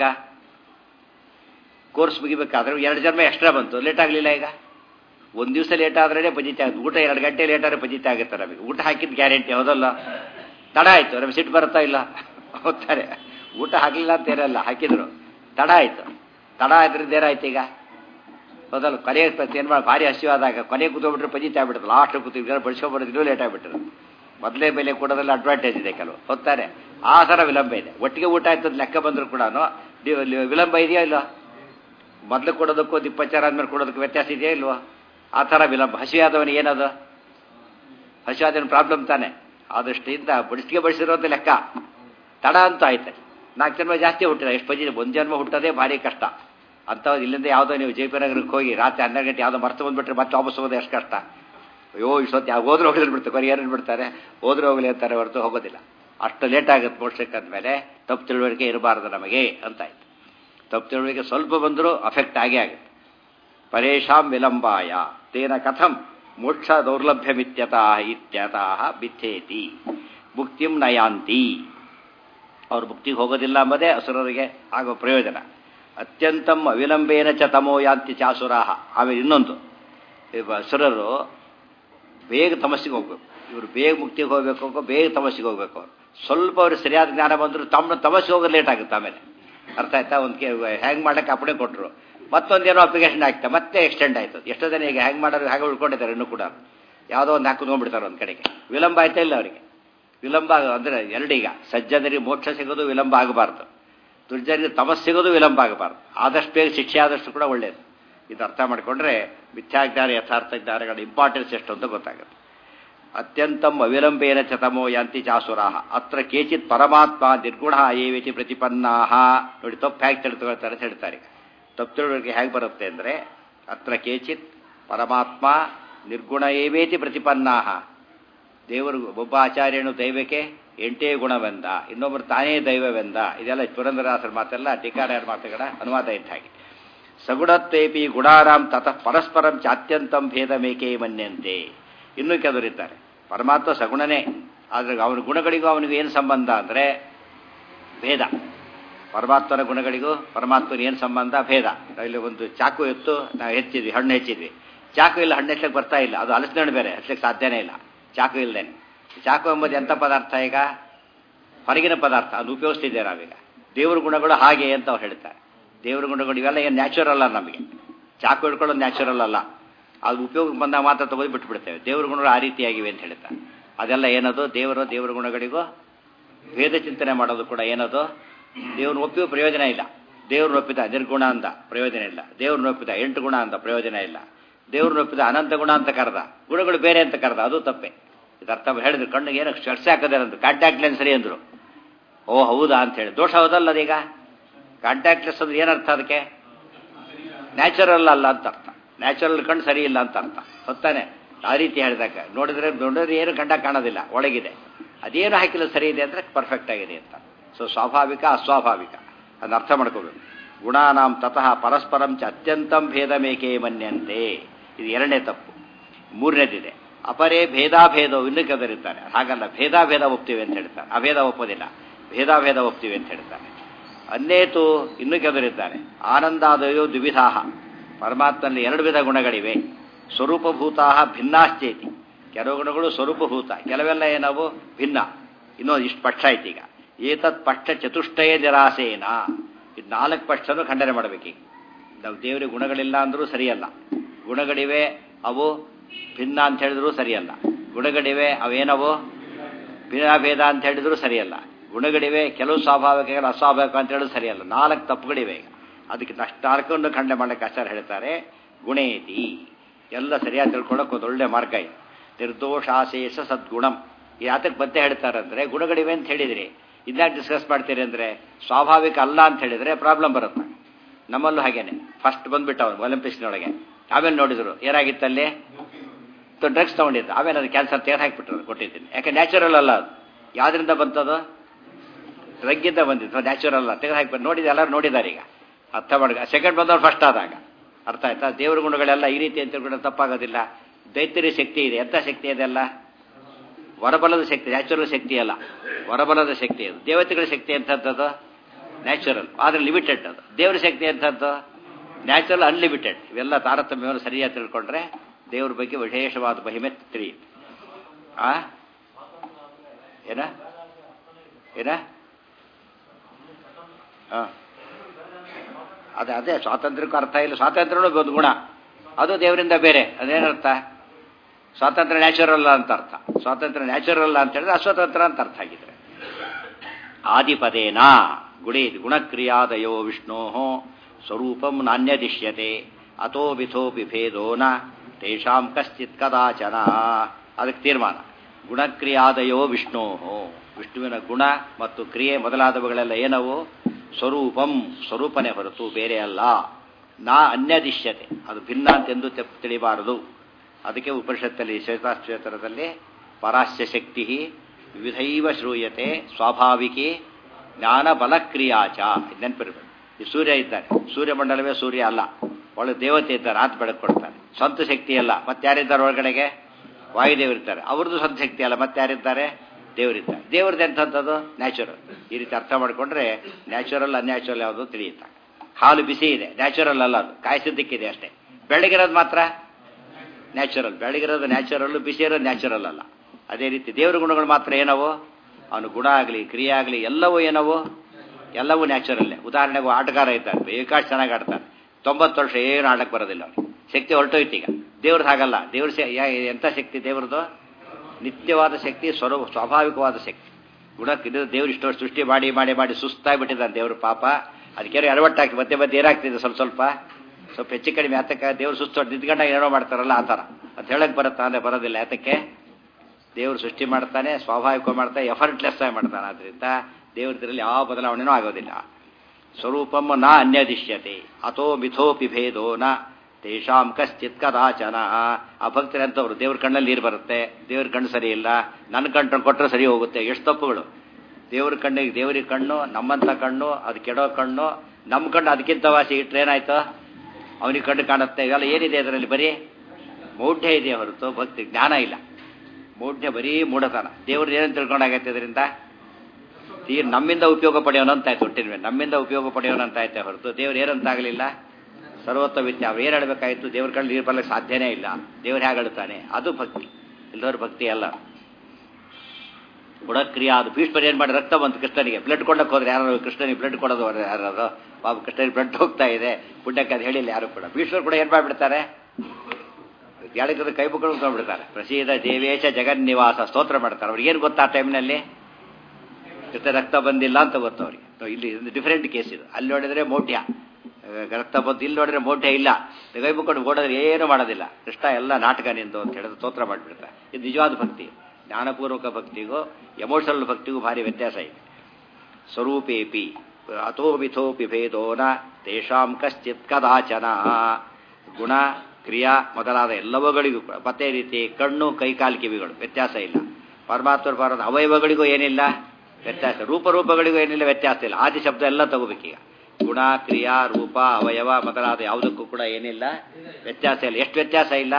ಕೋರ್ಸ್ ಮುಗಿಬೇಕಾದ್ರೆ ಎರಡು ಜನ್ಮ ಎಕ್ಸ್ಟ್ರಾ ಬಂತು ಲೇಟ್ ಆಗಲಿಲ್ಲ ಈಗ ಒಂದು ದಿವಸ ಲೇಟ್ ಆದ್ರೇ ಪಜಿತಿ ಆಗುತ್ತೆ ಊಟ ಎರಡು ಗಂಟೆ ಲೇಟ್ ಆದರೆ ಪಜಿತಿ ಆಗುತ್ತೆ ನಮಗೆ ಊಟ ಹಾಕಿದ ಗ್ಯಾರಂಟಿ ಹೌದಲ್ಲ ತಡ ಆಯಿತು ನಮಗೆ ಸಿಟ್ಟು ಬರುತ್ತಾ ಇಲ್ಲ ಹೋಗ್ತಾರೆ ಊಟ ಹಾಕಲಿಲ್ಲ ಅಂತ ಏನಲ್ಲ ಹಾಕಿದ್ರು ತಡ ಆಯಿತು ತಡ ಆದ್ರಿಂದ ಏನಾಯ್ತು ಈಗ ಹೌದಲ್ಲ ಕೊನೆ ಏನು ಮಾಡಿ ಭಾರಿ ಹಸಿವಾದಾಗ ಕೊನೆ ಕೂತ್ಕೊಂಡ್ಬಿಟ್ರೆ ಪಜಿತಿ ಆಗ್ಬಿಡುತ್ತೆ ಲಾಸ್ಟ್ ಕೂತಿದ್ರೆ ಬಡಿಸ್ಕೊಂಡ್ಬರೋದು ಇನ್ನೂ ಲೇಟ್ ಆಗಿಬಿಟ್ರು ಮೊದಲೇ ಬೆಲೆ ಕೊಡೋದ್ರಲ್ಲಿ ಅಡ್ವಾಂಟೇಜ್ ಇದೆ ಕೆಲವು ಹೊತ್ತಾರೆ ಆ ಥರ ವಿಳಂಬ ಇದೆ ಒಟ್ಟಿಗೆ ಊಟ ಆಯ್ತು ಅಂತ ಲೆಕ್ಕ ಬಂದರೂ ಕೂಡ ವಿಳಂಬ ಇದೆಯಾ ಇಲ್ಲ ಮೊದಲು ಕೊಡೋದಕ್ಕೂ ಒಂದು ಇಪ್ಪತ್ತಾರು ಆದ್ಮೇಲೆ ಕೊಡೋದಕ್ಕೂ ವ್ಯತ್ಯಾಸ ಇದೆಯಾ ಇಲ್ವಾ ಆ ಥರ ವಿಳಂಬ ಹಸಿವಾದವನಿಗೆ ಏನದು ಹಸಿವಾದವನ ಪ್ರಾಬ್ಲಮ್ ತಾನೆ ಆ ದೃಷ್ಟಿಯಿಂದ ಬಡಿಸಿಗೆ ಬಡಿಸಿರೋಂಥ ಲೆಕ್ಕ ತಡ ಅಂತ ಆಯ್ತು ನಾಲ್ಕು ಜನ್ಮ ಜಾಸ್ತಿ ಹುಟ್ಟಿದ ಎಷ್ಟು ಪಜಿ ಒಂದು ಜನ್ಮ ಹುಟ್ಟೋದೇ ಭಾರಿ ಕಷ್ಟ ಅಂಥವ್ರು ಇಲ್ಲಿಂದ ಯಾವುದೋ ನೀವು ಜೈಪುರ ನಗರಕ್ಕೆ ಹೋಗಿ ರಾತ್ರಿ ಹನ್ನೆರಡು ಗಂಟೆ ಯಾವುದೋ ಮರ್ತು ಬಂದ್ಬಿಟ್ರೆ ಮತ್ತೆ ವಾಪಸ್ ಹೋಗೋದು ಎಷ್ಟು ಕಷ್ಟ ಅಯ್ಯೋ ಇಷ್ಟೊತ್ತು ಯಾವ ಹೋದ್ರೆ ಹೋಗಲಿ ಬಿಡ್ತಾರೆ ಕೊನೆ ಏನು ಬಿಡ್ತಾರೆ ಹೋದ್ರೆ ಹೋಗಲಿ ಅಂತಾರೆ ಹೊರತು ಹೋಗೋದಿಲ್ಲ ಅಷ್ಟು ಲೇಟ್ ಆಗುತ್ತೆ ಮೋಡ್ಸಕ್ಕಂದ್ಮೇಲೆ ತಪ್ಪು ತಿಳುವಳಿಕೆ ಇರಬಾರ್ದು ನಮಗೆ ಅಂತಾಯ್ತು ತಪ್ಪು ತಿಳುವಳಿಕೆ ಸ್ವಲ್ಪ ಬಂದರೂ ಅಫೆಕ್ಟ್ ಆಗೇ ಆಗುತ್ತೆ ಪರೇಶಾಂ ವಿಲಂಬಾಯ ತೇನ ಕಥಂ ಮೋಕ್ಷ ದೌರ್ಲಭ್ಯಮಿತ್ಯತಃ ಇತ್ಯತಃ ಬಿಥೇತಿ ಮುಕ್ತಿಂ ನಯಾಂತಿ ಅವ್ರು ಮುಕ್ತಿಗೆ ಹೋಗೋದಿಲ್ಲ ಎಂಬುದೇ ಅಸುರರಿಗೆ ಆಗೋ ಪ್ರಯೋಜನ ಅತ್ಯಂತಂ ಅವಿಲಂಬೇನ ಚ ತಮೋ ಯಾಂತಿ ಚಾಸುರಾಹ ಆಮೇಲೆ ಇನ್ನೊಂದು ಈಗ ಅಸುರರು ಬೇಗ ತಮಸ್ಸಿಗೆ ಹೋಗ್ಬೇಕು ಇವರು ಬೇಗ ಮುಕ್ತಿಗೆ ಹೋಗ್ಬೇಕು ಅನ್ನೋ ಬೇಗ ತಮಸ್ಸಿಗೆ ಹೋಗ್ಬೇಕು ಅವ್ರು ಸ್ವಲ್ಪ ಅವ್ರಿಗೆ ಸರಿಯಾದ ಜ್ಞಾನ ಬಂದರೂ ತಮ್ಮ ತಮಸ್ಸಿಗೆ ಹೋಗೋದು ಲೇಟ್ ಆಗುತ್ತೆ ಆಮೇಲೆ ಅರ್ಥ ಆಯ್ತಾ ಒಂದು ಕೆ ಹ್ಯಾಂಗ್ ಮಾಡಕ್ಕೆ ಅಪ್ಪಣೆ ಕೊಟ್ಟರು ಮತ್ತೊಂದೇನೋ ಅಪ್ಲಿಕೇಶನ್ ಆಗ್ತಾ ಮತ್ತೆ ಎಕ್ಸ್ಟೆಂಡ್ ಆಯ್ತು ಎಷ್ಟೋ ಜನ ಈಗ ಹ್ಯಾಂಗ್ ಮಾಡೋರು ಹಾಗೆ ಉಳ್ಕೊಂಡಿದ್ದಾರೆ ಇನ್ನೂ ಕೂಡ ಯಾವುದೋ ಒಂದು ಹಾಕಿದ್ಕೊಂಡ್ಬಿಡ್ತಾರೆ ಒಂದು ಕಡೆಗೆ ವಿಳಂಬ ಆಯ್ತಾ ಇಲ್ಲ ಅವರಿಗೆ ವಿಳಂಬ ಅಂದರೆ ಎರಡೀಗ ಸಜ್ಜನರಿಗೆ ಮೋಕ್ಷ ಸಿಗೋದು ವಿಳಂಬ ಆಗಬಾರ್ದು ದುರ್ಜನರಿಗೆ ತಮಸ್ ಸಿಗೋದು ವಿಳಂಬ ಆಗಬಾರ್ದು ಆದಷ್ಟು ಬೇಗ ಶಿಕ್ಷೆ ಆದಷ್ಟು ಕೂಡ ಒಳ್ಳೆಯದು ಇದು ಅರ್ಥ ಮಾಡಿಕೊಂಡ್ರೆ ಮಿಥ್ಯಾಜ್ಞಾನ ಯಥಾರ್ಥ ಜ್ಞಾನಗಳ ಇಂಪಾರ್ಟೆನ್ಸ್ ಎಷ್ಟು ಅಂತ ಗೊತ್ತಾಗುತ್ತೆ ಅತ್ಯಂತಂ ಅವಿಲಂಬೇನ ಚ ತಮೋ ಯಾಂತಿ ಚಾಸುರಾಹ ಅತ್ರ ಕೇಚಿತ್ ಪರಮಾತ್ಮ ನಿರ್ಗುಣ ಏವೇತಿ ಪ್ರತಿಪನ್ನಾಹ ನೋಡಿ ತಪ್ಪು ಹೇಗೆ ತಿಳ್ಕೊಳ್ತಾರೆ ಅಂತ ಹೇಳ್ತಾರೆ ತಪ್ಪು ತಿಳುವಳಿಕೆ ಹೇಗೆ ಬರುತ್ತೆ ಅಂದರೆ ಅತ್ರ ಕೇಚಿತ್ ಪರಮಾತ್ಮ ನಿರ್ಗುಣ ಏವೇತಿ ಪ್ರತಿಪನ್ನಾಹ ದೇವರು ಒಬ್ಬ ಆಚಾರ್ಯನು ದೈವಕ್ಕೆ ಎಂಟೇ ಗುಣವೆಂದ ಇನ್ನೊಬ್ಬರು ತಾನೇ ದೈವವೆಂದ ಇದೆಲ್ಲ ಪುರಂದರಾಸರ ಮಾತೆಲ್ಲ ಟೀಕಾರಾಯರ ಮಾತುಗಳ ಅನುವಾದ ಇದ್ದ ಹಾಗೆ ಸಗುಣತ್ವೇಪಿ ಗುಣಾರಾಮ್ ತತಃ ಪರಸ್ಪರಂ ಚಾತ್ಯಂತಂ ಭೇದ ಮೇಕೆ ಮನ್ಯಂತೆ ಇನ್ನೂ ಕೆಲವರಿದ್ದಾರೆ ಪರಮಾತ್ಮ ಸಗುಣನೇ ಆದರೆ ಅವನ ಗುಣಗಳಿಗೂ ಅವನಿಗೂ ಏನು ಸಂಬಂಧ ಅಂದರೆ ಭೇದ ಪರಮಾತ್ಮನ ಗುಣಗಳಿಗೂ ಪರಮಾತ್ಮನ ಏನು ಸಂಬಂಧ ಭೇದ ಇಲ್ಲಿ ಒಂದು ಚಾಕು ಎತ್ತು ನಾವು ಹೆಚ್ಚಿದ್ವಿ ಹಣ್ಣು ಹೆಚ್ಚಿದ್ವಿ ಚಾಕು ಇಲ್ಲ ಹಣ್ಣು ಹೆಚ್ಚಕ್ಕೆ ಬರ್ತಾ ಇಲ್ಲ ಅದು ಹಲಸಿನ ಹಣ್ಣು ಬೇರೆ ಹೆಚ್ಚಕ್ಕೆ ಸಾಧ್ಯನೇ ಇಲ್ಲ ಚಾಕು ಇಲ್ಲದೇನೆ ಚಾಕು ಎಂಬುದು ಎಂಥ ಪದಾರ್ಥ ಈಗ ಹೊರಗಿನ ಪದಾರ್ಥ ಅದು ಉಪಯೋಗಿಸ್ತಿದ್ದೇವೆ ನಾವೀಗ ದೇವ್ರ ಗುಣಗಳು ಹಾಗೆ ಅಂತ ಅವ್ರು ಹೇಳ್ತಾರೆ ದೇವ್ರ ಗುಣಗಳು ಇವೆಲ್ಲ ಏನು ನ್ಯಾಚುರಲ್ ಅಲ್ಲ ನಮಗೆ ಚಾಕು ಹಿಡ್ಕೊಳ್ಳೋದು ನ್ಯಾಚುರಲ್ ಅಲ್ಲ ಅದು ಉಪಯೋಗಕ್ಕೆ ಬಂದಾಗ ಮಾತ್ರ ತಗೋದು ಬಿಟ್ಬಿಡ್ತೇವೆ ದೇವ್ರ ಗುಣಗಳು ಆ ರೀತಿಯಾಗಿವೆ ಅಂತ ಹೇಳ್ತಾರೆ ಅದೆಲ್ಲ ಏನದು ದೇವರು ದೇವ್ರ ಗುಣಗಳಿಗೂ ಭೇದ ಚಿಂತನೆ ಮಾಡೋದು ಕೂಡ ಏನದು ದೇವ್ರನ್ನ ಒಪ್ಪಿಯೋ ಪ್ರಯೋಜನ ಇಲ್ಲ ದೇವ್ರನ್ನ ಒಪ್ಪಿದ ನಿರ್ಗುಣ ಅಂತ ಪ್ರಯೋಜನ ಇಲ್ಲ ದೇವ್ರನ್ನ ಒಪ್ಪಿದ ಎಂಟು ಗುಣ ಅಂತ ಪ್ರಯೋಜನ ಇಲ್ಲ ದೇವ್ರನ್ನ ಒಪ್ಪಿದ ಅನಂತ ಗುಣ ಅಂತ ಕರೆದ ಗುಣಗಳು ಬೇರೆ ಅಂತ ಕರೆದ ಅದು ತಪ್ಪೆ ಇದು ಅರ್ಥ ಹೇಳಿದ್ರು ಕಣ್ಣಿಗೆ ಏನಕ್ಕೆ ಶರ್ಸೆ ಹಾಕದೇ ಅಂತ ಕಾಂಟ್ಯಾಕ್ಟ್ ಲೆನ್ಸ್ ಸರಿ ಅಂದರು ಓ ಹೌದಾ ಅಂತ ಹೇಳಿ ದೋಷ ಹೌದಲ್ಲ ಅದೀಗ ಕಾಂಟ್ಯಾಕ್ಟ್ ಲೆನ್ಸ್ ಅಂದ್ರೆ ಏನರ್ಥ ಅದಕ್ಕೆ ನ್ಯಾಚುರಲ್ ಅಲ್ಲ ಅಂತ ಅರ್ಥ ನ್ಯಾಚುರಲ್ ಕಣ್ಣು ಸರಿ ಇಲ್ಲ ಅಂತ ಅರ್ಥ ಹೊತ್ತಾನೆ ಆ ರೀತಿ ಹೇಳಿದಾಗ ನೋಡಿದ್ರೆ ನೋಡಿದ್ರೆ ಏನು ಗಂಡ ಕಾಣೋದಿಲ್ಲ ಒಳಗಿದೆ ಅದೇನು ಹಾಕಿಲ್ಲ ಸರಿ ಇದೆ ಅಂದರೆ ಪರ್ಫೆಕ್ಟ್ ಆಗಿದೆ ಅಂತ ಸೊ ಸ್ವಾಭಾವಿಕ ಅಸ್ವಾಭಾವಿಕ ಅದನ್ನ ಅರ್ಥ ಮಾಡ್ಕೋಬೇಕು ಗುಣಾನಾಂ ತತಃ ಪರಸ್ಪರಂ ಚ ಅತ್ಯಂತಂ ಭೇದಮೇಕೆ ಮನ್ಯಂತೆ ಇದು ಎರಡನೇ ತಪ್ಪು ಮೂರನೇದಿದೆ ಅಪರೇ ಭೇದಾಭೇದವು ಇನ್ನೂ ಕೆದರಿದ್ದಾರೆ ಹಾಗಲ್ಲ ಭೇದಾಭೇದ ಒಪ್ತೀವಿ ಅಂತ ಹೇಳ್ತಾರೆ ಅಭೇದ ಒಪ್ಪೋದಿಲ್ಲ ಭೇದಾಭೇದ ಒಪ್ತೀವಿ ಅಂತ ಹೇಳ್ತಾರೆ ಅನ್ನೇತು ಇನ್ನೂ ಕೆದರಿದ್ದಾರೆ ಆನಂದಾದಯೋ ದ್ವಿವಿಧಾಹ ಪರಮಾತ್ಮನಲ್ಲಿ ಎರಡು ವಿಧ ಗುಣಗಳಿವೆ ಸ್ವರೂಪಭೂತಾ ಭಿನ್ನಾಶ್ಚೇತಿ ಕೆಲವು ಗುಣಗಳು ಸ್ವರೂಪಭೂತ ಕೆಲವೆಲ್ಲ ಏನವು ಭಿನ್ನ ಇನ್ನೊಂದು ಇಷ್ಟು ಪಕ್ಷ ಐತಿ ಈಗ ಏತತ್ ಪಕ್ಷ ಚತುಷ್ಟಯ ನಿರಾಸೇನ ಇದು ನಾಲ್ಕು ಪಕ್ಷನೂ ಖಂಡನೆ ಮಾಡಬೇಕೀಗ ನಾವು ದೇವರಿಗೆ ಗುಣಗಳಿಲ್ಲ ಅಂದರೂ ಸರಿಯಲ್ಲ ಗುಣಗಳಿವೆ ಅವು ಭಿನ್ನ ಅಂತ ಹೇಳಿದ್ರು ಸರಿಯಲ್ಲ ಗುಣಗಳಿವೆ ಅವೇನವು ಭಿನ್ನಾಭೇದ ಅಂತ ಹೇಳಿದ್ರು ಸರಿಯಲ್ಲ ಗುಣಗಳಿವೆ ಕೆಲವು ಸ್ವಾಭಾವಿಕ ಕೆಲವು ಅಸ್ವಾಭಾವಿಕ ಅಂತ ಹೇಳಿದ್ರು ಸರಿಯಲ್ಲ ನಾಲ್ಕು ತಪ್ಪುಗಳಿವೆ ಈಗ ಅದಕ್ಕೆ ನಾಲ್ಕನ್ನು ಖಂಡನೆ ಮಾಡಲಿಕ್ಕೆ ಆಚಾರ ಹೇಳ್ತಾರೆ ಗುಣೇತಿ ಎಲ್ಲ ಸರಿಯಾಗಿ ತಿಳ್ಕೊಳ್ಳೋಕೆ ಒಂದು ಒಳ್ಳೆ ಮಾರ್ಗ ಇದೆ ನಿರ್ದೋಷಾಶೇಷ ಸದ್ಗುಣಂ ಯಾತಕ್ಕೆ ಮತ್ತೆ ಹೇಳ್ತಾರೆ ಅಂದರೆ ಗುಣಗಳಿವೆ ಅಂತ ಹೇಳಿದ್ರಿ ಇದ್ಯಾಕೆ ಡಿಸ್ಕಸ್ ಮಾಡ್ತೀರಿ ಅಂದರೆ ಸ್ವಾಭಾವಿಕ ಅಲ್ಲ ಅಂತ ಹೇಳಿದರೆ ಪ್ರಾಬ್ಲಮ್ ಬರುತ್ತೆ ನಮ್ಮಲ್ಲೂ ಹಾಗೇನೆ ಫಸ್ಟ್ ಬಂದ್ಬಿಟ್ಟು ಅವನು ಒಲಿಂಪಿಕ್ಸ್ನೊಳಗೆ ಆಮೇಲೆ ನೋಡಿದ್ರು ಏನಾಗಿತ್ತಲ್ಲಿ ಡ್ರಗ್ಸ್ ತೊಗೊಂಡಿದ್ದು ಆಮೇಲೆ ಅದು ಕ್ಯಾನ್ಸರ್ ತೆಗೆದು ಹಾಕಿಬಿಟ್ರು ಕೊಟ್ಟಿದ್ದೀನಿ ಯಾಕೆ ನ್ಯಾಚುರಲ್ ಅಲ್ಲ ಅದು ಯಾವುದರಿಂದ ಬಂತದು ಡ್ರಗ್ಗಿಂದ ಬಂದಿತ್ತು ನ್ಯಾಚುರಲ್ ಅಲ್ಲ ತೆಗೆದು ಹಾಕಿ ನೋಡಿದ ಎಲ್ಲರೂ ನೋಡಿದ್ದಾರೆ ಈಗ ಅರ್ಥ ಮಾಡಿ ಸೆಕೆಂಡ್ ಬಂದವ್ರು ಫಸ್ಟ್ ಆದಾಗ ಅರ್ಥ ಆಯ್ತಾ ದೇವ್ರ ಗುಣಗಳೆಲ್ಲ ಈ ರೀತಿ ಅಂತ ಕೂಡ ತಪ್ಪಾಗೋದಿಲ್ಲ ದೈತ್ಯರಿ ಶಕ್ತಿ ಇದೆ ಎಂಥ ಶಕ್ತಿ ಇದೆಲ್ಲ ಹೊರಬಲದ ಶಕ್ತಿ ನ್ಯಾಚುರಲ್ ಶಕ್ತಿ ಅಲ್ಲ ಹೊರಬಲದ ಶಕ್ತಿ ಅದು ದೇವತೆಗಳ ಶಕ್ತಿ ಎಂಥದ್ದು ನ್ಯಾಚುರಲ್ ಆದರೆ ಲಿಮಿಟೆಡ್ ಅದು ದೇವರ ಶಕ್ತಿ ಎಂಥದ್ದು ನ್ಯಾಚುರಲ್ ಅನ್ಲಿಮಿಟೆಡ್ ಇವೆಲ್ಲ ತಾರತಮ್ಯವನ್ನು ಸರಿಯಾಗಿ ತಿಳ್ಕೊಂಡ್ರೆ ದೇವ್ರ ಬಗ್ಗೆ ವಿಶೇಷವಾದ ಮಹಿಮೆ ತಿಳಿಯುತ್ತೆ ಆ ಏನ ಏನ ಹಾಂ ಅದೇ ಅದೇ ಸ್ವಾತಂತ್ರ್ಯಕ್ಕೂ ಅರ್ಥ ಇಲ್ಲ ಸ್ವಾತಂತ್ರ್ಯನೂ ಒಂದು ಗುಣ ಅದು ದೇವರಿಂದ ಬೇರೆ ಅದೇನರ್ಥ ಸ್ವಾತಂತ್ರ್ಯ ನ್ಯಾಚುರಲ್ ಅಂತ ಅರ್ಥ ಸ್ವಾತಂತ್ರ್ಯ ನ್ಯಾಚುರಲ್ ಅಂತ ಹೇಳಿದ್ರೆ ಅಸ್ವತಂತ್ರ ಅಂತ ಅರ್ಥ ಆಗಿದ್ರೆ ಆದಿಪದೇನ ಗುಡಿ ಗುಣಕ್ರಿಯಾದಯೋ ವಿಷ್ಣೋ ಸ್ವರೂಪಂ ನಾಣ್ಯದಿಶ್ಯತೆ ಅಥೋ ಮಿಥೋಪಿ ಭೇದೋನ ತೇಷಾಂ ಕಶ್ಚಿತ್ ಕದಾಚನ ಅದಕ್ಕೆ ತೀರ್ಮಾನ ಗುಣಕ್ರಿಯಾದಯೋ ವಿಷ್ಣೋ ವಿಷ್ಣುವಿನ ಗುಣ ಮತ್ತು ಕ್ರಿಯೆ ಮೊದಲಾದವುಗಳೆಲ್ಲ ಏನವು ಸ್ವರೂಪಂ ಸ್ವರೂಪನೇ ಹೊರತು ಬೇರೆ ಅಲ್ಲ ನಾ ಅನ್ಯದಿಶ್ಯತೆ ಅದು ಭಿನ್ನ ಅಂತೆಂದು ತಿಳಿಬಾರದು ಅದಕ್ಕೆ ಉಪನಿಷತ್ತಲ್ಲಿ ಶ್ವೇತಾಶ್ವೇತರದಲ್ಲಿ ಪರಾಸ್ಯ ಶಕ್ತಿ ವಿವಿಧೈವ ಶ್ರೂಯತೆ ಸ್ವಾಭಾವಿಕಿ ಜ್ಞಾನ ಬಲಕ್ರಿಯಾಚ ನೆನಪಿರ್ಬೇಕು ಈ ಸೂರ್ಯ ಇದ್ದಾನೆ ಸೂರ್ಯಮಂಡಲವೇ ಸೂರ್ಯ ಅಲ್ಲ ಒಳಗೆ ದೇವತೆ ಇದ್ದಾರೆ ಆತ ಬೆಳಕು ಕೊಡ್ತಾನೆ ಸ್ವಂತ ಶಕ್ತಿ ಅಲ್ಲ ಮತ್ತೆ ಯಾರಿದ್ದಾರೆ ಒಳಗಡೆಗೆ ವಾಯುದೇವರಿದ್ದಾರೆ ಅವ್ರದ್ದು ಸ್ವಂತ ಶಕ್ತಿ ಅಲ್ಲ ಮತ್ತೆ ಯಾರಿದ್ದಾರೆ ದೇವರಿದ್ದಾರೆ ದೇವ್ರದ್ದು ಎಂಥದ್ದು ನ್ಯಾಚುರಲ್ ಈ ರೀತಿ ಅರ್ಥ ಮಾಡಿಕೊಂಡ್ರೆ ನ್ಯಾಚುರಲ್ ಅನ್ಯಾಚುರಲ್ ಯಾವುದು ತಿಳಿಯುತ್ತೆ ಹಾಲು ಬಿಸಿ ಇದೆ ನ್ಯಾಚುರಲ್ ಅಲ್ಲ ಅದು ಕಾಯಿಸಿದ್ದಕ್ಕಿದೆ ಅಷ್ಟೇ ಬೆಳಗಿರೋದು ಮಾತ್ರ ನ್ಯಾಚುರಲ್ ಬೆಳಗಿರೋದು ನ್ಯಾಚುರಲ್ ಬಿಸಿ ಇರೋದು ನ್ಯಾಚುರಲ್ ಅಲ್ಲ ಅದೇ ರೀತಿ ದೇವರ ಗುಣಗಳು ಮಾತ್ರ ಏನವು ಅವನು ಗುಣ ಆಗಲಿ ಕ್ರಿಯೆ ಆಗಲಿ ಎಲ್ಲವೂ ಏನವು ಎಲ್ಲವೂ ನ್ಯಾಚುರಲ್ಲೇ ಉದಾಹರಣೆಗೆ ಆಟಗಾರ ಇದ್ದಾನೆ ಬೇಕಾಷ್ಟು ಚೆನ್ನಾಗಿ ಆಡ್ತಾನೆ ತೊಂಬತ್ತು ವರ್ಷ ಏನು ಆಡಕ್ಕೆ ಬರೋದಿಲ್ಲ ಅವನಿಗೆ ಶಕ್ತಿ ಹೊರಟೋಯ್ತು ಈಗ ದೇವ್ರದ್ದು ಹಾಗಲ್ಲ ದೇವ್ರ ಎಂಥ ಶಕ್ತಿ ದೇವ್ರದ್ದು ನಿತ್ಯವಾದ ಶಕ್ತಿ ಸ್ವರೂಪ ಸ್ವಾಭಾವಿಕವಾದ ಶಕ್ತಿ ಗುಣಕ್ಕೆ ಇದು ದೇವ್ರು ಇಷ್ಟು ಸೃಷ್ಟಿ ಮಾಡಿ ಮಾಡಿ ಮಾಡಿ ಸುಸ್ತಾಗಿಬಿಟ್ಟಿದ್ದಾನೆ ದೇವ್ರ ಪಾಪ ಅದಕ್ಕೇನೋ ಎಡವಟ್ಟಾಕಿ ಮಧ್ಯೆ ಮಧ್ಯೆ ಏನಾಗ್ತಿದೆ ಸ್ವಲ್ಪ ಸ್ವಲ್ಪ ಸ್ವಲ್ಪ ಹೆಚ್ಚು ಕಡಿಮೆ ಆತಕ್ಕೆ ದೇವ್ರು ಸುಸ್ತು ನಿಂತ್ಕೊಂಡಾಗ ಏನೋ ಮಾಡ್ತಾರಲ್ಲ ಆ ಥರ ಅದು ಹೇಳಕ್ಕೆ ಬರುತ್ತಾ ಅಂದರೆ ಬರೋದಿಲ್ಲ ಯಾತಕ್ಕೆ ದೇವರು ಸೃಷ್ಟಿ ಮಾಡ್ತಾನೆ ಸ್ವಾಭಾವಿಕ ಮಾಡ್ತಾನೆ ಎಫರ್ಟ್ಲೆಸ್ ಆಗಿ ಮಾಡ್ತಾನೆ ಆದ್ದರಿಂದ ದೇವ್ರದ್ರಲ್ಲಿ ಯಾವ ಬದಲಾವಣೆನೂ ಆಗೋದಿಲ್ಲ ಸ್ವರೂಪಮ್ಮ ನ ಅನ್ಯದಿಶ್ಯತೆ ಅಥೋ ಮಿಥೋಪಿ ಭೇದೋ ನ ತೇಷಾಂ ಕಶ್ಚಿತ್ ಕದಾಚನ ಆ ಭಕ್ತರಂತವ್ರು ದೇವ್ರ ಕಣ್ಣಲ್ಲಿ ನೀರು ಬರುತ್ತೆ ದೇವ್ರ ಕಣ್ಣು ಸರಿ ಇಲ್ಲ ನನ್ನ ಕಣ್ಣು ಕೊಟ್ಟರೆ ಸರಿ ಹೋಗುತ್ತೆ ಎಷ್ಟು ತಪ್ಪುಗಳು ದೇವ್ರ ಕಣ್ಣಿಗೆ ದೇವ್ರಿಗೆ ಕಣ್ಣು ನಮ್ಮಂಥ ಕಣ್ಣು ಅದು ಕೆಡೋ ಕಣ್ಣು ನಮ್ಮ ಕಣ್ಣು ಅದಕ್ಕಿಂತ ವಾಸಿ ಇಟ್ಟರೆ ಏನಾಯ್ತು ಅವನಿಗೆ ಕಣ್ಣು ಕಾಣುತ್ತೆ ಇವೆಲ್ಲ ಏನಿದೆ ಅದರಲ್ಲಿ ಬರೀ ಮೌಢ್ಯ ಇದೆ ಹೊರತು ಭಕ್ತಿ ಜ್ಞಾನ ಇಲ್ಲ ಮೌಢ್ಯ ಬರೀ ಮೂಢತನ ದೇವ್ರು ಏನಂತ ತಿಳ್ಕೊಂಡಾಗತ್ತೆ ಇದರಿಂದ ಈ ನಮ್ಮಿಂದ ಉಪಯೋಗ ಪಡೆಯೋನು ಅಂತ ಆಯ್ತು ಹುಟ್ಟಿನ ಮೇಲೆ ನಮ್ಮಿಂದ ಉಪಯೋಗ ಪಡೆಯೋನು ಅಂತ ಆಯ್ತೆ ಹೊರತು ದೇವ್ರು ಏನಂತಾಗಲಿಲ್ಲ ಸರ್ವತ್ವ ವಿದ್ಯೆ ಅವ್ರು ಏನು ಹೇಳಬೇಕಾಯ್ತು ದೇವ್ರ ಕಣ್ಣು ನೀರು ಬರ್ಲಿಕ್ಕೆ ಸಾಧ್ಯನೇ ಇಲ್ಲ ದೇವ್ರು ಹೇಗೆ ಹೇಳ್ತಾನೆ ಅದು ಭಕ್ತಿ ಇಲ್ಲದವ್ರ ಭಕ್ತಿ ಅಲ್ಲ ಗುಣಕ್ರಿಯಾ ಅದು ಭೀಷ್ಮರ್ ಏನು ಮಾಡಿ ರಕ್ತ ಬಂತು ಕೃಷ್ಣನಿಗೆ ಬ್ಲಡ್ ಕೊಡಕ್ಕೆ ಹೋದ್ರೆ ಯಾರು ಕೃಷ್ಣನಿಗೆ ಬ್ಲಡ್ ಕೊಡೋದು ಅವ್ರು ಯಾರು ಪಾಪ ಕೃಷ್ಣನಿಗೆ ಬ್ಲಡ್ ಹೋಗ್ತಾ ಇದೆ ಪುಣ್ಯಕ್ಕೆ ಅದು ಹೇಳಿಲ್ಲ ಯಾರು ಕೂಡ ಭೀಷ್ಮರ್ ಕೂಡ ಏನು ಮಾಡಿಬಿಡ್ತಾರೆ ಯಾರಿಗಾದ್ರೂ ಕೈ ಮುಕ್ಕಳು ತೊಗೊಂಡ್ಬಿಡ್ತಾರೆ ಪ್ರಸೀದ ದೇವೇಶ ಜಗನ್ನಿವಾಸ ಸ್ತೋತ್ರ ಮಾಡ್ತಾರೆ ಅವ್ರಿಗೆ ಏನು ಗೊತ್ತಾ ಆ ಟೈಮ್ನಲ್ಲಿ ಜೊತೆ ರಕ್ತ ಬಂದಿಲ್ಲ ಅಂತ ಗೊತ್ತು ಅವ್ರಿಗೆ ಇಲ್ಲಿ ಡಿಫರೆಂಟ್ ಕೇಸ್ ಇದು ಅಲ್ಲಿ ನೋಡಿದ್ರೆ ಮೌಢ್ಯ ರಕ್ತ ಬಂದು ಇಲ್ಲಿ ನೋಡಿದ್ರೆ ಮೌಢ್ಯ ಇಲ್ಲ ಕೈ ಮುಕ್ಕೊಂಡು ಓಡೋದ್ರೆ ಏನು ಮಾಡೋದಿಲ್ಲ ಕೃಷ್ಣ ಎಲ್ಲ ನಾಟಕ ನಿಂದು ಅಂತ ಹೇಳಿದ್ರೆ ಸ್ತೋತ್ರ ಮಾಡಿಬಿಡ್ತಾರೆ ಇದು ನಿಜವಾದ ಭಕ್ತಿ ಜ್ಞಾನಪೂರ್ವಕ ಭಕ್ತಿಗೂ ಎಮೋಷನಲ್ ಭಕ್ತಿಗೂ ಭಾರಿ ವ್ಯತ್ಯಾಸ ಇದೆ ಸ್ವರೂಪೇಪಿ ಅಥೋ ಮಿಥೋಪಿ ಭೇದೋನ ತೇಷಾಂ ಕಶ್ಚಿತ್ ಕದಾಚನ ಗುಣ ಕ್ರಿಯಾ ಮೊದಲಾದ ಎಲ್ಲವುಗಳಿಗೂ ಕೂಡ ಮತ್ತೆ ರೀತಿ ಕಣ್ಣು ಕೈಕಾಲು ಕಿವಿಗಳು ವ್ಯತ್ಯಾಸ ಇಲ್ಲ ಪರಮಾತ್ಮರ ಪರದ ಅವಯವಗಳಿಗೂ ಏನಿಲ್ಲ ವ್ಯತ್ಯಾಸ ರೂಪರೂಪಗಳಿಗೂ ಏನಿಲ್ಲ ವ್ಯತ್ಯಾಸ ಇಲ್ಲ ಆದಿ ಶಬ್ದ ಎಲ್ಲ ತಗೋಬೇಕೀಗ ಗುಣ ಕ್ರಿಯಾ ರೂಪ ಅವಯವ ಮೊದಲಾದ ಯಾವುದಕ್ಕೂ ಕೂಡ ಏನಿಲ್ಲ ವ್ಯತ್ಯಾಸ ಇಲ್ಲ ಎಷ್ಟು ವ್ಯತ್ಯಾಸ ಇಲ್ಲ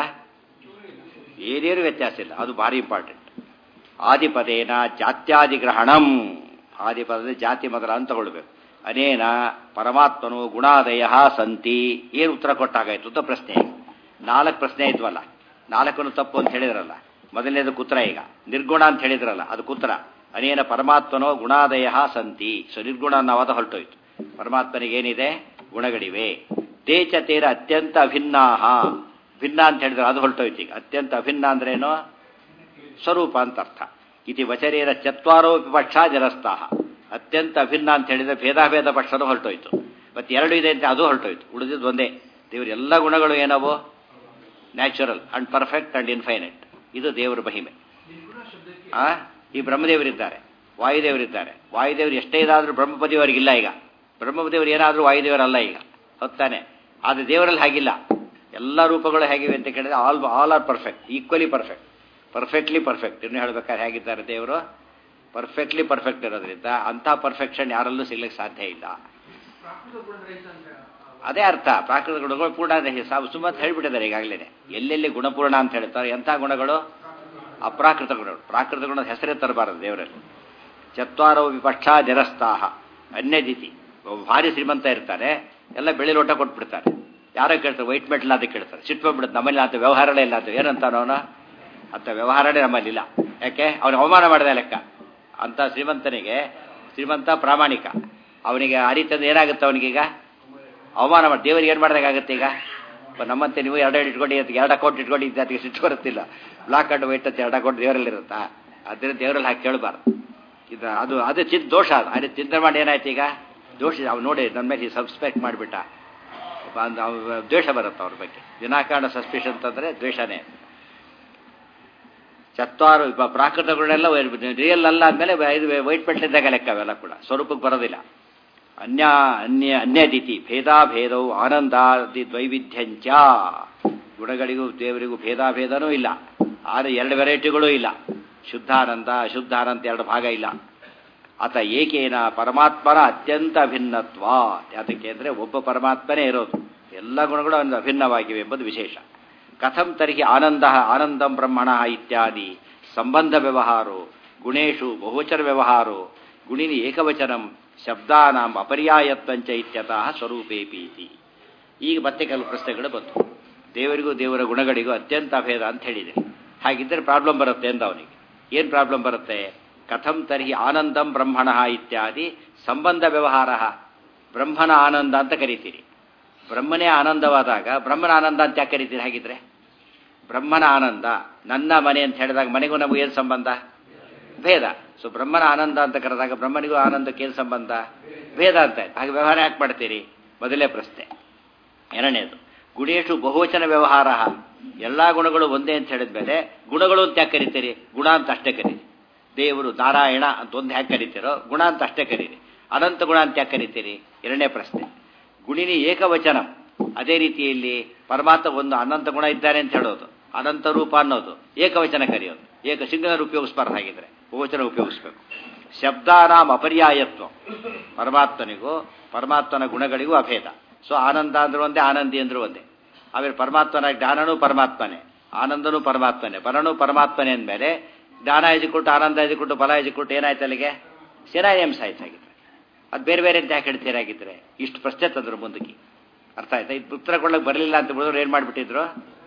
ಏನೇನು ವ್ಯತ್ಯಾಸ ಇಲ್ಲ ಅದು ಭಾರಿ ಇಂಪಾರ್ಟೆಂಟ್ ಆದಿಪದೇನ ಜಾತ್ಯಾದಿಗ್ರಹಣಂ ಆದಿಪದದ ಜಾತಿ ಮೊದಲ ಅಂತ ತಗೊಳ್ಬೇಕು ಅನೇನ ಪರಮಾತ್ಮನು ಗುಣಾದಯ ಸಂತಿ ಏನು ಉತ್ತರ ಕೊಟ್ಟಾಗಾಯ್ತು ಅಂತ ಪ್ರಶ್ನೆ ನಾಲ್ಕು ಪ್ರಶ್ನೆ ಇದ್ವಲ್ಲ ನಾಲ್ಕನ್ನು ತಪ್ಪು ಅಂತ ಹೇಳಿದ್ರಲ್ಲ ಮೊದಲನೇದಕ್ಕೆ ಉತ್ತರ ಈಗ ನಿರ್ಗುಣ ಅಂತ ಹೇಳಿದ್ರಲ್ಲ ಅದಕ್ಕೆ ಉತ್ತರ ಅನೇನ ಪರಮಾತ್ಮನೋ ಗುಣಾದಯ ಸಂತಿ ಸೊ ನಿರ್ಗುಣ ಅನ್ನೋವಾದ ಹೊರಟೋಯ್ತು ಪರಮಾತ್ಮನಿಗೆ ಏನಿದೆ ಗುಣಗಳಿವೆ ತೇಚ ತೇರ ಅತ್ಯಂತ ಅಭಿನ್ನಾಹ ಭಿನ್ನ ಅಂತ ಹೇಳಿದ್ರೆ ಅದು ಹೊರಟೋಯ್ತು ಈಗ ಅತ್ಯಂತ ಅಭಿನ್ನ ಅಂದ್ರೇನು ಸ್ವರೂಪ ಅಂತ ಅರ್ಥ ಇತಿ ವಚರೇನ ಚತ್ವಾರೋಪಿ ಪಕ್ಷ ಜಲಸ್ತಾಹ ಅತ್ಯಂತ ಅಭಿನ್ನ ಅಂತ ಹೇಳಿದ್ರೆ ಭೇದಾಭೇದ ಪಕ್ಷನೂ ಹೊರಟೋಯ್ತು ಮತ್ತೆ ಎರಡು ಇದೆ ಅಂತ ಅದು ಹೊರಟೋಯ್ತು ಉಳಿದಿದ್ದು ಒಂದೇ ದೇವ್ರ ಎಲ್ಲ ಗುಣಗಳು ಏನವು natural and perfect and infinite ಇದು ದೇವರ ಮಹಿಮೆ ಆ ಈ ಬ್ರಹ್ಮದೇವರಿದ್ದಾರೆ ವಾಯುದೇವರಿದ್ದಾರೆ ವಾಯುದೇವರು ಎಷ್ಟೇ ಇದಾದರೂ ಬ್ರಹ್ಮಪದಿಯವರಿಗಿಲ್ಲ ಈಗ ಬ್ರಹ್ಮದೇವರು ಏನಾದರೂ ವಾಯುದೇವರಲ್ಲ ಈಗ ಹೊತ್ತಾನೆ ಆದರೆ ದೇವರಲ್ಲಿ ಹಾಗಿಲ್ಲ ಎಲ್ಲ ರೂಪಗಳು ಹೇಗಿವೆ ಅಂತ ಕೇಳಿದ್ರೆ all all are perfect equally perfect perfectly perfect ಇನ್ನು ಹೇಳ್ಬೇಕಾದ್ರೆ ಹೇಗಿದ್ದಾರೆ ದೇವರು ಪರ್ಫೆಕ್ಟ್ಲಿ ಪರ್ಫೆಕ್ಟ್ ಇರೋದ್ರಿಂದ ಅಂಥ ಪರ್ಫೆಕ್ಷನ್ ಯಾರಲ್ಲೂ ಸಿಗ್ಲಿಕ್ಕೆ ಸಾಧ್ಯ ಇಲ್ಲ ಅದೇ ಅರ್ಥ ಪ್ರಾಕೃತ ಗುಣಗಳು ಪೂರ್ಣ ಸುಮ್ಮನೆ ಹೇಳ್ಬಿಟ್ಟಿದ್ದಾರೆ ಈಗಾಗಲೇ ಎಲ್ಲೆಲ್ಲಿ ಗುಣಪೂರ್ಣ ಅಂತ ಹೇಳ್ತಾರೆ ಎಂಥ ಗುಣಗಳು ಅಪ್ರಾಕೃತ ಗುಣಗಳು ಪ್ರಾಕೃತ ಗುಣದ ಹೆಸರೇ ತರಬಾರದು ದೇವರಲ್ಲಿ ಚತ್ವಾರೋ ವಿಪಕ್ಷ ಜರಸ್ತಾಹ ಅನ್ಯದಿತಿ ಭಾರಿ ಶ್ರೀಮಂತ ಇರ್ತಾನೆ ಎಲ್ಲ ಬೆಳೆ ಲೋಟ ಕೊಟ್ಬಿಡ್ತಾರೆ ಯಾರೋ ಕೇಳ್ತಾರೆ ವೈಟ್ ಮೆಟ್ಲ್ ಅಂತ ಕೇಳ್ತಾರೆ ಸಿಟ್ಟು ಬಂದ್ಬಿಡುತ್ತೆ ನಮ್ಮಲ್ಲಿ ಅಂತ ವ್ಯವಹಾರನೇ ಇಲ್ಲ ಅಂತ ಏನಂತಾನೋ ಅವನು ಅಂತ ವ್ಯವಹಾರನೇ ನಮ್ಮಲ್ಲಿ ಇಲ್ಲ ಯಾಕೆ ಅವನು ಅವಮಾನ ಮಾಡಿದ ಲೆಕ್ಕ ಅಂತ ಶ್ರೀಮಂತನಿಗೆ ಶ್ರೀಮಂತ ಪ್ರಾಮಾಣಿಕ ಅವನಿಗೆ ಅರಿತಂದು ಏನಾಗುತ್ತೆ ಅವನಿಗೀಗ ಅವಮಾನ ಮಾಡಿ ದೇವರಿಗೆ ಏನು ಮಾಡಿದಾಗುತ್ತೆ ಈಗ ನಮ್ಮಂತೆ ನೀವು ಎರಡು ಇಟ್ಕೊಂಡು ಎರಡು ಅಕೌಂಟ್ ಇಟ್ಕೊಂಡು ಅದಕ್ಕೆ ಸಿಟ್ಟು ಬರುತ್ತಿಲ್ಲ ಬ್ಲಾಕ್ ಅಂಡ್ ವೈಟ್ ಅಂತ ಎರಡು ಅಕೌಂಟ್ ದೇವರಲ್ಲಿ ಇರುತ್ತಾ ಅದರಿಂದ ದೇವರಲ್ಲಿ ಹಾಕಿ ಕೇಳಬಾರ್ದು ಇದು ಅದು ಅದು ಚಿತ್ ದೋಷ ಅದು ಅದೇ ಚಿಂತೆ ಮಾಡಿ ಏನಾಯ್ತು ಈಗ ದೋಷ ಅವ್ನು ನೋಡಿ ನನ್ನ ಮೇಲೆ ಸಬ್ಸ್ಪೆಕ್ಟ್ ಮಾಡಿಬಿಟ್ಟ ದ್ವೇಷ ಬರುತ್ತೆ ಅವ್ರ ಬಗ್ಗೆ ವಿನಾಕಾರಣ ಸಸ್ಪಿಷನ್ ಅಂತಂದರೆ ದ್ವೇಷನೇ ಚತ್ವಾರು ಪ್ರಾಕೃತಗಳನ್ನೆಲ್ಲ ರಿಯಲ್ ಅಲ್ಲ ಅಂದಮೇಲೆ ಇದು ವೈಟ್ ಪೆಟ್ಲಿದ್ದಾಗ ಲೆಕ್ಕ ಅವೆಲ್ಲ ಕೂಡ ಸ್ವರೂಪಕ್ಕೆ ಬರೋದಿಲ್ಲ ಅನ್ಯ ಅನ್ಯ ಅನ್ಯದಿತಿ ಭೇದಾಭೇದವು ಆನಂದಾದಿ ದ್ವೈವಿಧ್ಯಾಂಚ ಗುಣಗಳಿಗೂ ದೇವರಿಗೂ ಭೇದಾಭೇದನೂ ಇಲ್ಲ ಆದರೆ ಎರಡು ವೆರೈಟಿಗಳೂ ಇಲ್ಲ ಶುದ್ಧಾನಂದ ಅಶುದ್ಧಾನಂದ ಎರಡು ಭಾಗ ಇಲ್ಲ ಆತ ಏಕೇನ ಪರಮಾತ್ಮನ ಅತ್ಯಂತ ಅಭಿನ್ನತ್ವ ಯಾತಕ್ಕೆ ಅಂದರೆ ಒಬ್ಬ ಪರಮಾತ್ಮನೇ ಇರೋದು ಎಲ್ಲ ಗುಣಗಳು ಒಂದು ಅಭಿನ್ನವಾಗಿವೆ ಎಂಬುದು ವಿಶೇಷ ಕಥಂ ತರ್ಹಿ ಆನಂದ ಆನಂದಂ ಬ್ರಹ್ಮಣ ಇತ್ಯಾದಿ ಸಂಬಂಧ ವ್ಯವಹಾರೋ ಗುಣೇಶು ಬಹುವಚನ ವ್ಯವಹಾರೋ ಗುಣಿನಿ ಏಕವಚನಂ ಶಬ್ದಾನಾಂ ಅಪರ್ಯಾಯತ್ವಂಚ ಇತ್ಯತಃ ಸ್ವರೂಪೇಪೀತಿ ಈಗ ಮತ್ತೆ ಕೆಲವು ಪ್ರಶ್ನೆಗಳು ಬಂತು ದೇವರಿಗೂ ದೇವರ ಗುಣಗಳಿಗೂ ಅತ್ಯಂತ ಅಭೇದ ಅಂತ ಹೇಳಿದೆ ಹಾಗಿದ್ದರೆ ಪ್ರಾಬ್ಲಮ್ ಬರುತ್ತೆ ಅಂತ ಅವನಿಗೆ ಏನು ಪ್ರಾಬ್ಲಮ್ ಬರುತ್ತೆ ಕಥಂ ತರ್ಹಿ ಆನಂದಂ ಬ್ರಹ್ಮಣ ಇತ್ಯಾದಿ ಸಂಬಂಧ ವ್ಯವಹಾರ ಬ್ರಹ್ಮನ ಆನಂದ ಅಂತ ಕರಿತೀರಿ ಬ್ರಹ್ಮನೇ ಆನಂದವಾದಾಗ ಬ್ರಹ್ಮನ ಆನಂದ ಅಂತ ಯಾಕೆ ಕರಿತೀರಿ ಹಾಗಿದ್ರೆ ಬ್ರಹ್ಮನ ಆನಂದ ನನ್ನ ಮನೆ ಅಂತ ಹೇಳಿದಾಗ ಮನೆಗೂ ನಮಗೂ ಏನು ಸಂಬಂಧ ಭೇದ ಸೊ ಬ್ರಹ್ಮನ ಆನಂದ ಅಂತ ಕರೆದಾಗ ಬ್ರಹ್ಮನಿಗೂ ಆನಂದಕ್ಕೆ ಏನು ಸಂಬಂಧ ಭೇದ ಅಂತ ಆಯ್ತು ಹಾಗೆ ವ್ಯವಹಾರ ಯಾಕೆ ಮಾಡ್ತೀರಿ ಮೊದಲೇ ಪ್ರಶ್ನೆ ಎರಡನೇದು ಗುಣೇಶು ಬಹುವಚನ ವ್ಯವಹಾರ ಎಲ್ಲ ಗುಣಗಳು ಒಂದೇ ಅಂತ ಹೇಳಿದ ಮೇಲೆ ಗುಣಗಳು ಅಂತ ಯಾಕೆ ಕರಿತೀರಿ ಗುಣ ಅಂತ ಅಷ್ಟೇ ಕರೀರಿ ದೇವರು ನಾರಾಯಣ ಅಂತ ಒಂದು ಯಾಕೆ ಕರಿತೀರೋ ಗುಣ ಅಂತ ಅಷ್ಟೇ ಕರೀರಿ ಅನಂತ ಗುಣ ಅಂತ ಯಾಕೆ ಕರಿತೀರಿ ಎರಡನೇ ಪ್ರಶ್ನೆ ಗುಣಿನಿ ಏಕವಚನ ಅದೇ ರೀತಿಯಲ್ಲಿ ಪರಮಾತ್ಮ ಒಂದು ಅನಂತ ಗುಣ ಇದ್ದಾನೆ ಅಂತ ಹೇಳೋದು ಅನಂತ ರೂಪ ಅನ್ನೋದು ಏಕವಚನ ಕರೆಯೋದು ಏಕ ಸಿಂಗಲ್ ಉಪಯೋಗಿಸ್ಬಾರ್ದು ಹಾಗಿದ್ರೆ ಬಹುವಚನ ಉಪಯೋಗಿಸ್ಬೇಕು ಶಬ್ದಾನಾಂ ಅಪರ್ಯಾಯತ್ವ ಪರಮಾತ್ಮನಿಗೂ ಪರಮಾತ್ಮನ ಗುಣಗಳಿಗೂ ಅಭೇದ ಸೊ ಆನಂದ ಅಂದ್ರೆ ಒಂದೇ ಆನಂದಿ ಅಂದ್ರೂ ಒಂದೇ ಆಮೇಲೆ ಪರಮಾತ್ಮನ ಜ್ಞಾನನೂ ಪರಮಾತ್ಮನೇ ಆನಂದನೂ ಪರಮಾತ್ಮನೇ ಪರನೂ ಪರಮಾತ್ಮನೇ ಅಂದಮೇಲೆ ಜ್ಞಾನ ಎಜಿಕೊಟ್ಟು ಆನಂದ ಎಜಿಕೊಟ್ಟು ಫಲ ಎಜಿಕೊಟ್ಟು ಏನಾಯ್ತು ಅಲ್ಲಿಗೆ ಸಿನಾನಿಯಮ್ಸ್ ಆಯ್ತು ಹಾಗಿದ್ರೆ ಅದು ಬೇರೆ ಬೇರೆ ಅಂತ ಯಾಕೆ ಹೇಳ್ತೀರಾಗಿದ್ರೆ ಇಷ್ಟು ಪ್ರಶ್ನೆ ತಂದ್ರು ಮುಂದಕ್ಕೆ ಅರ್ಥ ಆಯ್ತಾ ಇದು ಉತ್ತರ ಕೊಡಕ್ಕೆ ಬರಲಿಲ್ಲ ಅಂತ ಹೇಳಿದ್ರು ಏನು ಮಾಡಿಬಿಟ್ಟಿದ್ರು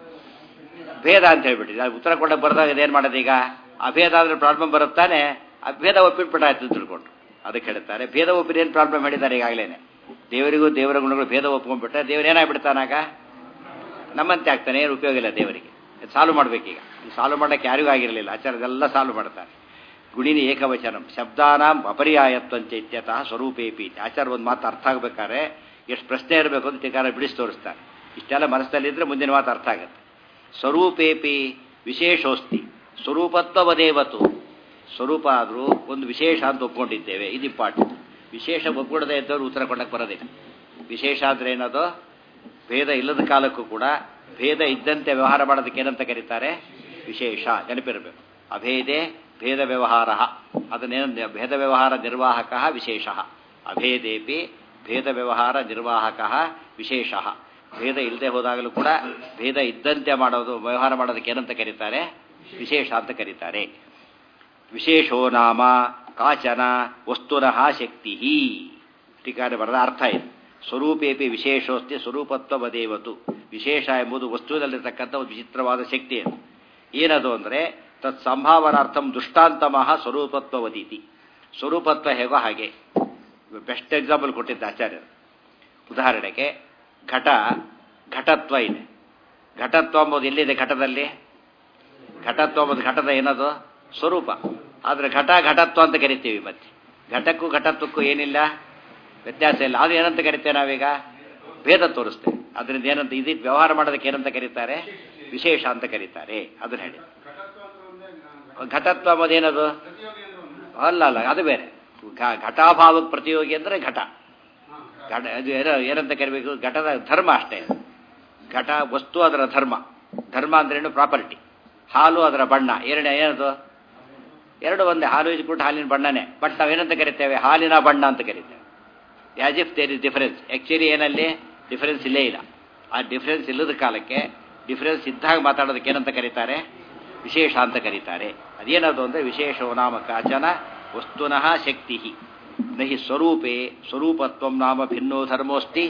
ಭೇದ ಅಂತ ಹೇಳ್ಬಿಟ್ಟಿದ್ರು ಅದು ಉತ್ತರ ಕೊಡಕ್ಕೆ ಬರ್ದಾಗ ಏನು ಮಾಡೋದು ಈಗ ಅಭೇದ ಅಂದ್ರೆ ಪ್ರಾಬ್ಲಮ್ ಬರುತ್ತಾನೆ ಅಭೇದ ಒಪ್ಪಿಟ್ಬಿಟ್ಟಾಯ್ತು ಅಂತ ತಿಳ್ಕೊಂಡು ಅದಕ್ಕೆ ಹೇಳ್ತಾರೆ ಭೇದ ಒಪ್ಪಿದ ಏನು ಪ್ರಾಬ್ಲಮ್ ಹೇಳಿದ್ದಾರೆ ಈಗಾಗಲೇ ದೇವರಿಗೂ ದೇವರ ಗುಣಗಳು ಭೇದ ಒಪ್ಕೊಂಡ್ಬಿಟ್ರೆ ದೇವರು ಏನಾಗ್ಬಿಡ್ತಾನಾಗ ನಮ್ಮಂತೆ ಆಗ್ತಾನೆ ಏನು ಉಪಯೋಗ ಇಲ್ಲ ದೇವರಿಗೆ ಸಾಲ್ವ್ ಮಾಡ್ಬೇಕೀಗ ಸಾಲ್ವ್ ಮಾಡಕ್ಕೆ ಯಾರಿಗೂ ಆಗಿರಲಿಲ್ಲ ಆಚಾರ್ಯದೆಲ್ಲ ಸಾಲ್ವ್ ಮಾಡ್ತಾರೆ ಗುಣಿನಿ ಏಕವಚನಂ ಶಬ್ದಾನಾಂ ಅಪರ್ಯಾಯತ್ವಂಚ ಇತ್ಯತಃ ಸ್ವರೂಪೇಪಿ ಆಚಾರ ಒಂದು ಮಾತು ಅರ್ಥ ಆಗ್ಬೇಕಾದ್ರೆ ಎಷ್ಟು ಪ್ರಶ್ನೆ ಇರಬೇಕು ಅಂತ ಟೀಕಾರ ಬಿಡಿಸಿ ತೋರಿಸ್ತಾರೆ ಇಷ್ಟೆಲ್ಲ ಮನಸ್ಸಲ್ಲಿದ್ದರೆ ಮುಂದಿನ ಮಾತು ಅರ್ಥ ಆಗುತ್ತೆ ಸ್ವರೂಪೇಪಿ ವಿಶೇಷೋಸ್ತಿ ಸ್ವರೂಪತ್ವವದೇವತು ಸ್ವರೂಪ ಆದರೂ ಒಂದು ವಿಶೇಷ ಅಂತ ಒಪ್ಕೊಂಡಿದ್ದೇವೆ ಇದು ಇಂಪಾರ್ಟೆಂಟ್ ವಿಶೇಷ ಒಪ್ಕೊಡದೇ ಇದ್ದವರು ಉತ್ತರ ಕೊಡಕ್ಕೆ ಬರೋದಿಲ್ಲ ವಿಶೇಷ ಅಂದ್ರೆ ಏನದು ಭೇದ ಇಲ್ಲದ ಕಾಲಕ್ಕೂ ಕೂಡ ಭೇದ ಇದ್ದಂತೆ ವ್ಯವಹಾರ ಮಾಡೋದಕ್ಕೆ ಏನಂತ ಕರೀತಾರೆ ವಿಶೇಷ ನೆನಪಿರಬೇಕು ಅಭೇದೆ ಭೇದ ವ್ಯವಹಾರ ಅದನ್ನೇನು ಭೇದ ವ್ಯವಹಾರ ನಿರ್ವಾಹಕ ವಿಶೇಷ ಅಭೇದೇಪಿ ಭೇದ ವ್ಯವಹಾರ ನಿರ್ವಾಹಕ ವಿಶೇಷ ಭೇದ ಇಲ್ಲದೆ ಹೋದಾಗಲೂ ಕೂಡ ಭೇದ ಇದ್ದಂತೆ ಮಾಡೋದು ವ್ಯವಹಾರ ಮಾಡೋದಕ್ಕೆ ಏನಂತ ಕರೀತಾರೆ ವಿಶೇಷ ಅಂತ ಕರೀತಾರೆ ವಿಶೇಷೋ ನಾಮ ಕಾಚನ ವಸ್ತುನಃ ಶಕ್ತಿ ಟೀಕಾರೆ ಬರದ ಅರ್ಥ ಇದೆ ಸ್ವರೂಪೇಪಿ ವಿಶೇಷೋಸ್ತಿ ಸ್ವರೂಪತ್ವದೇವತು ವಿಶೇಷ ಎಂಬುದು ವಸ್ತುವಿನಲ್ಲಿರ್ತಕ್ಕಂಥ ಒಂದು ವಿಚಿತ್ರವಾದ ಶಕ್ತಿ ಅದು ಏನದು ಅಂದರೆ ತತ್ ಸಂಭಾವನಾರ್ಥಂ ದುಷ್ಟಾಂತಮಃ ಸ್ವರೂಪತ್ವವದೀತಿ ಸ್ವರೂಪತ್ವ ಹೇಗೋ ಹಾಗೆ ಬೆಸ್ಟ್ ಎಕ್ಸಾಂಪಲ್ ಕೊಟ್ಟಿದ್ದ ಆಚಾರ್ಯರು ಉದಾಹರಣೆಗೆ ಘಟ ಘಟತ್ವ ಇದೆ ಘಟತ್ವ ಎಂಬುದು ಎಲ್ಲಿದೆ ಘಟದಲ್ಲಿ ಘಟತ್ವ ಎಂಬುದು ಘಟದ ಏನದು ಸ್ವರೂಪ ಆದರೆ ಘಟ ಘಟತ್ವ ಅಂತ ಕರಿತೀವಿ ಮತ್ತೆ ಘಟಕ್ಕೂ ಘಟತ್ವಕ್ಕೂ ಏನಿಲ್ಲ ವ್ಯತ್ಯಾಸ ಇಲ್ಲ ಅದು ಏನಂತ ಕರಿತೇವೆ ನಾವೀಗ ಭೇದ ತೋರಿಸ್ತೇವೆ ಅದರಿಂದ ಏನಂತ ಇದು ವ್ಯವಹಾರ ಮಾಡೋದಕ್ಕೆ ಏನಂತ ಕರೀತಾರೆ ವಿಶೇಷ ಅಂತ ಕರೀತಾರೆ ಅದನ್ನ ಹೇಳಿ ಘಟತ್ವ ಎಂಬುದೇನದು ಅಲ್ಲ ಅಲ್ಲ ಅದು ಬೇರೆ ಘಟಾಭಾವಕ್ಕೆ ಪ್ರತಿಯೋಗಿ ಅಂದರೆ ಘಟ ಘಟ ಅದು ಏನೋ ಏನಂತ ಕರಿಬೇಕು ಘಟದ ಧರ್ಮ ಅಷ್ಟೇ ಘಟ ವಸ್ತು ಅದರ ಧರ್ಮ ಧರ್ಮ ಅಂದ್ರೇನು ಪ್ರಾಪರ್ಟಿ ಹಾಲು ಅದರ ಬಣ್ಣ ಎರಡನೇ ಏನದು ಎರಡು ಒಂದೇ ಹಾಲು ಇದ್ಬಿಟ್ಟು ಹಾಲಿನ ಬಣ್ಣನೇ ಬಟ್ ನಾವೇನಂತ ಕರಿತೇವೆ ಹಾಲಿನ ಬಣ್ಣ ಅಂತ ಕರಿತೇವೆ as if there is difference actually ಏನಲ್ಲಿ ಡಿಫರೆನ್ಸ್ ಇಲ್ಲೇ ಇಲ್ಲ ಆ ಡಿಫರೆನ್ಸ್ ಇಲ್ಲದ ಕಾಲಕ್ಕೆ ಡಿಫರೆನ್ಸ್ ಇದ್ದಾಗ ಮಾತಾಡೋದಕ್ಕೆ ಏನಂತ ಕರೀತಾರೆ ವಿಶೇಷ ಅಂತ ಕರೀತಾರೆ ಅದೇನದು ಅಂದರೆ ವಿಶೇಷೋ ನಾಮ ಕಾಚನ ವಸ್ತುನಃ ಶಕ್ತಿ ನಹಿ ಸ್ವರೂಪೇ ಸ್ವರೂಪತ್ವ ನಾಮ ಭಿನ್ನೋ ಧರ್ಮೋಸ್ತಿ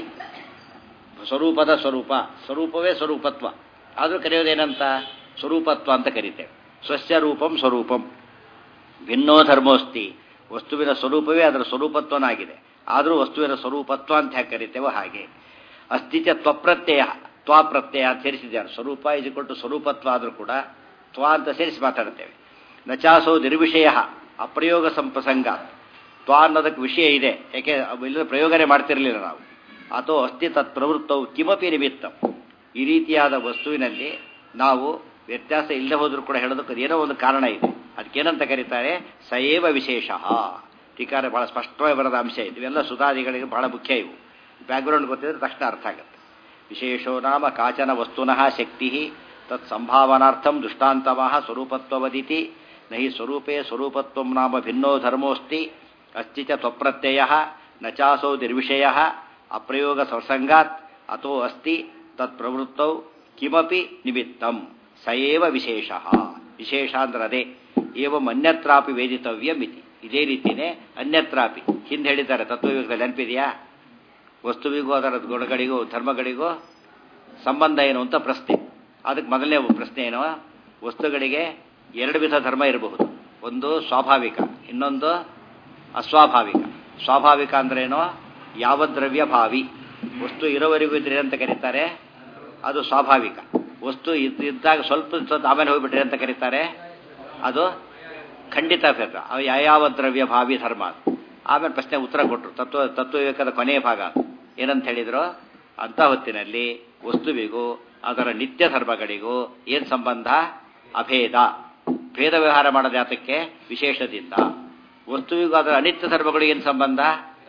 ಸ್ವರೂಪದ ಸ್ವರೂಪ ಸ್ವರೂಪವೇ ಸ್ವರೂಪತ್ವ ಆದರೂ ಕರೆಯೋದೇನಂತ ಸ್ವರೂಪತ್ವ ಅಂತ ಕರಿತೇವೆ ಸ್ವಸ್ಯ ರೂಪಂ ಸ್ವರೂಪಂ ಭಿನ್ನೋ ಧರ್ಮೋಸ್ತಿ ವಸ್ತುವಿನ ಸ್ವರೂಪವೇ ಅದರ ಸ್ವರೂಪತ್ವನಾಗಿದೆ ಆದರೂ ವಸ್ತುವಿನ ಸ್ವರೂಪತ್ವ ಅಂತ ಹೇಗೆ ಕರಿತೇವೋ ಹಾಗೆ ಅಸ್ತಿಚ ತ್ವಪ್ರತ್ಯಯ ತ್ವಾ ಪ್ರತ್ಯಯ ಅಂತ ಸೇರಿಸಿದ್ದಾರೆ ಸ್ವರೂಪ ಇಜಿಕೊಟ್ಟು ಸ್ವರೂಪತ್ವ ಆದರೂ ಕೂಡ ತ್ವ ಅಂತ ಸೇರಿಸಿ ಮಾತಾಡ್ತೇವೆ ನಚಾಸೋ ನಿರ್ವಿಷಯ ಅಪ್ರಯೋಗ ಸಂಪ್ರಸಂಗ ತ್ವ ಅನ್ನೋದಕ್ಕೆ ವಿಷಯ ಇದೆ ಯಾಕೆ ಇಲ್ಲದ ಪ್ರಯೋಗನೇ ಮಾಡ್ತಿರಲಿಲ್ಲ ನಾವು ಅಥವಾ ಅಸ್ತಿ ತತ್ ಪ್ರವೃತ್ತವು ಕಿಮಪಿ ನಿಮಿತ್ತ ಈ ರೀತಿಯಾದ ವಸ್ತುವಿನಲ್ಲಿ ನಾವು ವ್ಯತ್ಯಾಸ ಇಲ್ಲದೆ ಹೋದರೂ ಕೂಡ ಹೇಳೋದಕ್ಕೆ ಏನೋ ಒಂದು ಕಾರಣ ಇದೆ ಅದಕ್ಕೇನಂತ ಕರೀತಾರೆ ಸಯೇವ ವಿಶೇಷ ಟೀಕಾರ ಬಹಳ ಸ್ಪಷ್ಟವಾಗಿ ಬರದ ಅಂಶ ಇದೆ ಇವೆಲ್ಲ ಸುಧಾದಿಗಳಿಗೆ ಬಹಳ ಮುಖ್ಯ ಇವು ಬ್ಯಾಕ್ಗ್ರೌಂಡ್ ಗೊತ್ತಿದ್ರೆ ತಕ್ಷಣ ಅರ್ಥ ಆಗುತ್ತೆ ವಿಶೇಷೋ ನಾಮ ಕಾಚನ ವಸ್ತುನಃ ಶಕ್ತಿ ತತ್ ಸಂಭಾವನಾರ್ಥಂ ದುಷ್ಟಾಂತಮಃ ಸ್ವರೂಪತ್ವವದಿತಿ ನಹಿ ಸ್ವರೂಪೇ ಸ್ವರೂಪತ್ವ ನಾಮ ಭಿನ್ನೋ ಧರ್ಮೋಸ್ತಿ ಅಸ್ತಿ ಚ ತ್ವಪ್ರತ್ಯಯ ನಚಾಸೌ ನಿರ್ವಿಷಯ ಅಪ್ರಯೋಗ ಸಂಸಂಗಾತ್ ಅಥೋ ಅಸ್ತಿ ತತ್ ಪ್ರವೃತ್ತೌ ಕಿಮಪಿ ನಿಮಿತ್ತಂ ಸಯೇವ ವಿಶೇಷ ವಿಶೇಷ ಅಂದ್ರೆ ಅದೇ ಏವಂ ಅನ್ಯತ್ರಾಪಿ ವೇದಿತವ್ಯಂ ಇತಿ ಇದೇ ರೀತಿನೇ ಅನ್ಯತ್ರಾಪಿ ಹಿಂದೆ ಹೇಳಿದ್ದಾರೆ ತತ್ವಯುಗದಲ್ಲಿ ನೆನಪಿದೆಯಾ ವಸ್ತುವಿಗೂ ಅದರ ಗುಣಗಳಿಗೂ ಧರ್ಮಗಳಿಗೂ ಸಂಬಂಧ ಏನು ಅಂತ ಪ್ರಶ್ನೆ ಅದಕ್ಕೆ ಮೊದಲನೇ ಪ್ರಶ್ನೆ ಏನು ವಸ್ತುಗಳಿಗೆ ಎರಡು ವಿಧ ಧರ್ಮ ಇರಬಹುದು ಒಂದು ಸ್ವಾಭಾವಿಕ ಇನ್ನೊಂದು ಅಸ್ವಾಭಾವಿಕ ಸ್ವಾಭಾವಿಕ ಅಂದ್ರೇನು ಯಾವ ದ್ರವ್ಯ ಭಾವಿ ವಸ್ತು ಇರೋವರೆಗೂ ಇದ್ರೆ ಅಂತ ಕರೀತಾರೆ ಅದು ಸ್ವಾಭಾವಿಕ ವಸ್ತು ಇದ್ದಾಗ ಸ್ವಲ್ಪ ಸ್ವಲ್ಪ ಆಮೇಲೆ ಹೋಗ್ಬಿಟ್ರೆ ಅಂತ ಕರೀತಾರೆ ಅದು ಖಂಡಿತ ಫೇರ ಅವು ಯಾವ್ಯಾವ ದ್ರವ್ಯ ಭಾವಿ ಧರ್ಮ ಆಮೇಲೆ ಪ್ರಶ್ನೆ ಉತ್ತರ ಕೊಟ್ಟರು ತತ್ವ ತತ್ವವಿವೇಕದ ಕೊನೆಯ ಭಾಗ ಏನಂತ ಹೇಳಿದ್ರು ಅಂತ ಹೊತ್ತಿನಲ್ಲಿ ವಸ್ತುವಿಗೂ ಅದರ ನಿತ್ಯ ಧರ್ಮಗಳಿಗೂ ಏನು ಸಂಬಂಧ ಅಭೇದ ಭೇದ ವ್ಯವಹಾರ ಮಾಡೋದು ಯಾತಕ್ಕೆ ವಿಶೇಷದಿಂದ ವಸ್ತುವಿಗೂ ಅದರ ಅನಿತ್ಯ ಧರ್ಮಗಳಿಗೆ ಏನು ಸಂಬಂಧ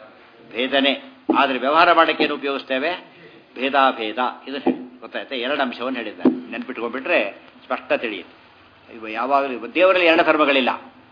ಭೇದನೆ ಆದರೆ ವ್ಯವಹಾರ ಮಾಡೋಕ್ಕೆ ಏನು ಉಪಯೋಗಿಸ್ತೇವೆ ಭೇದಾಭೇದ ಇದನ್ನು ಹೇಳಿ ಗೊತ್ತಾಯ್ತಾ ಎರಡು ಅಂಶವನ್ನು ಹೇಳಿದ್ದಾರೆ ನೆನ್ಪಿಟ್ಕೊಂಡ್ಬಿಟ್ರೆ ಸ್ಪಷ್ಟ ತಿಳಿಯುತ್ತೆ ಇವ ಯಾವಾಗಲೂ ದೇವರಲ್ಲಿ ಎರಡು ಧರ್ಮಗಳಿಲ್ಲ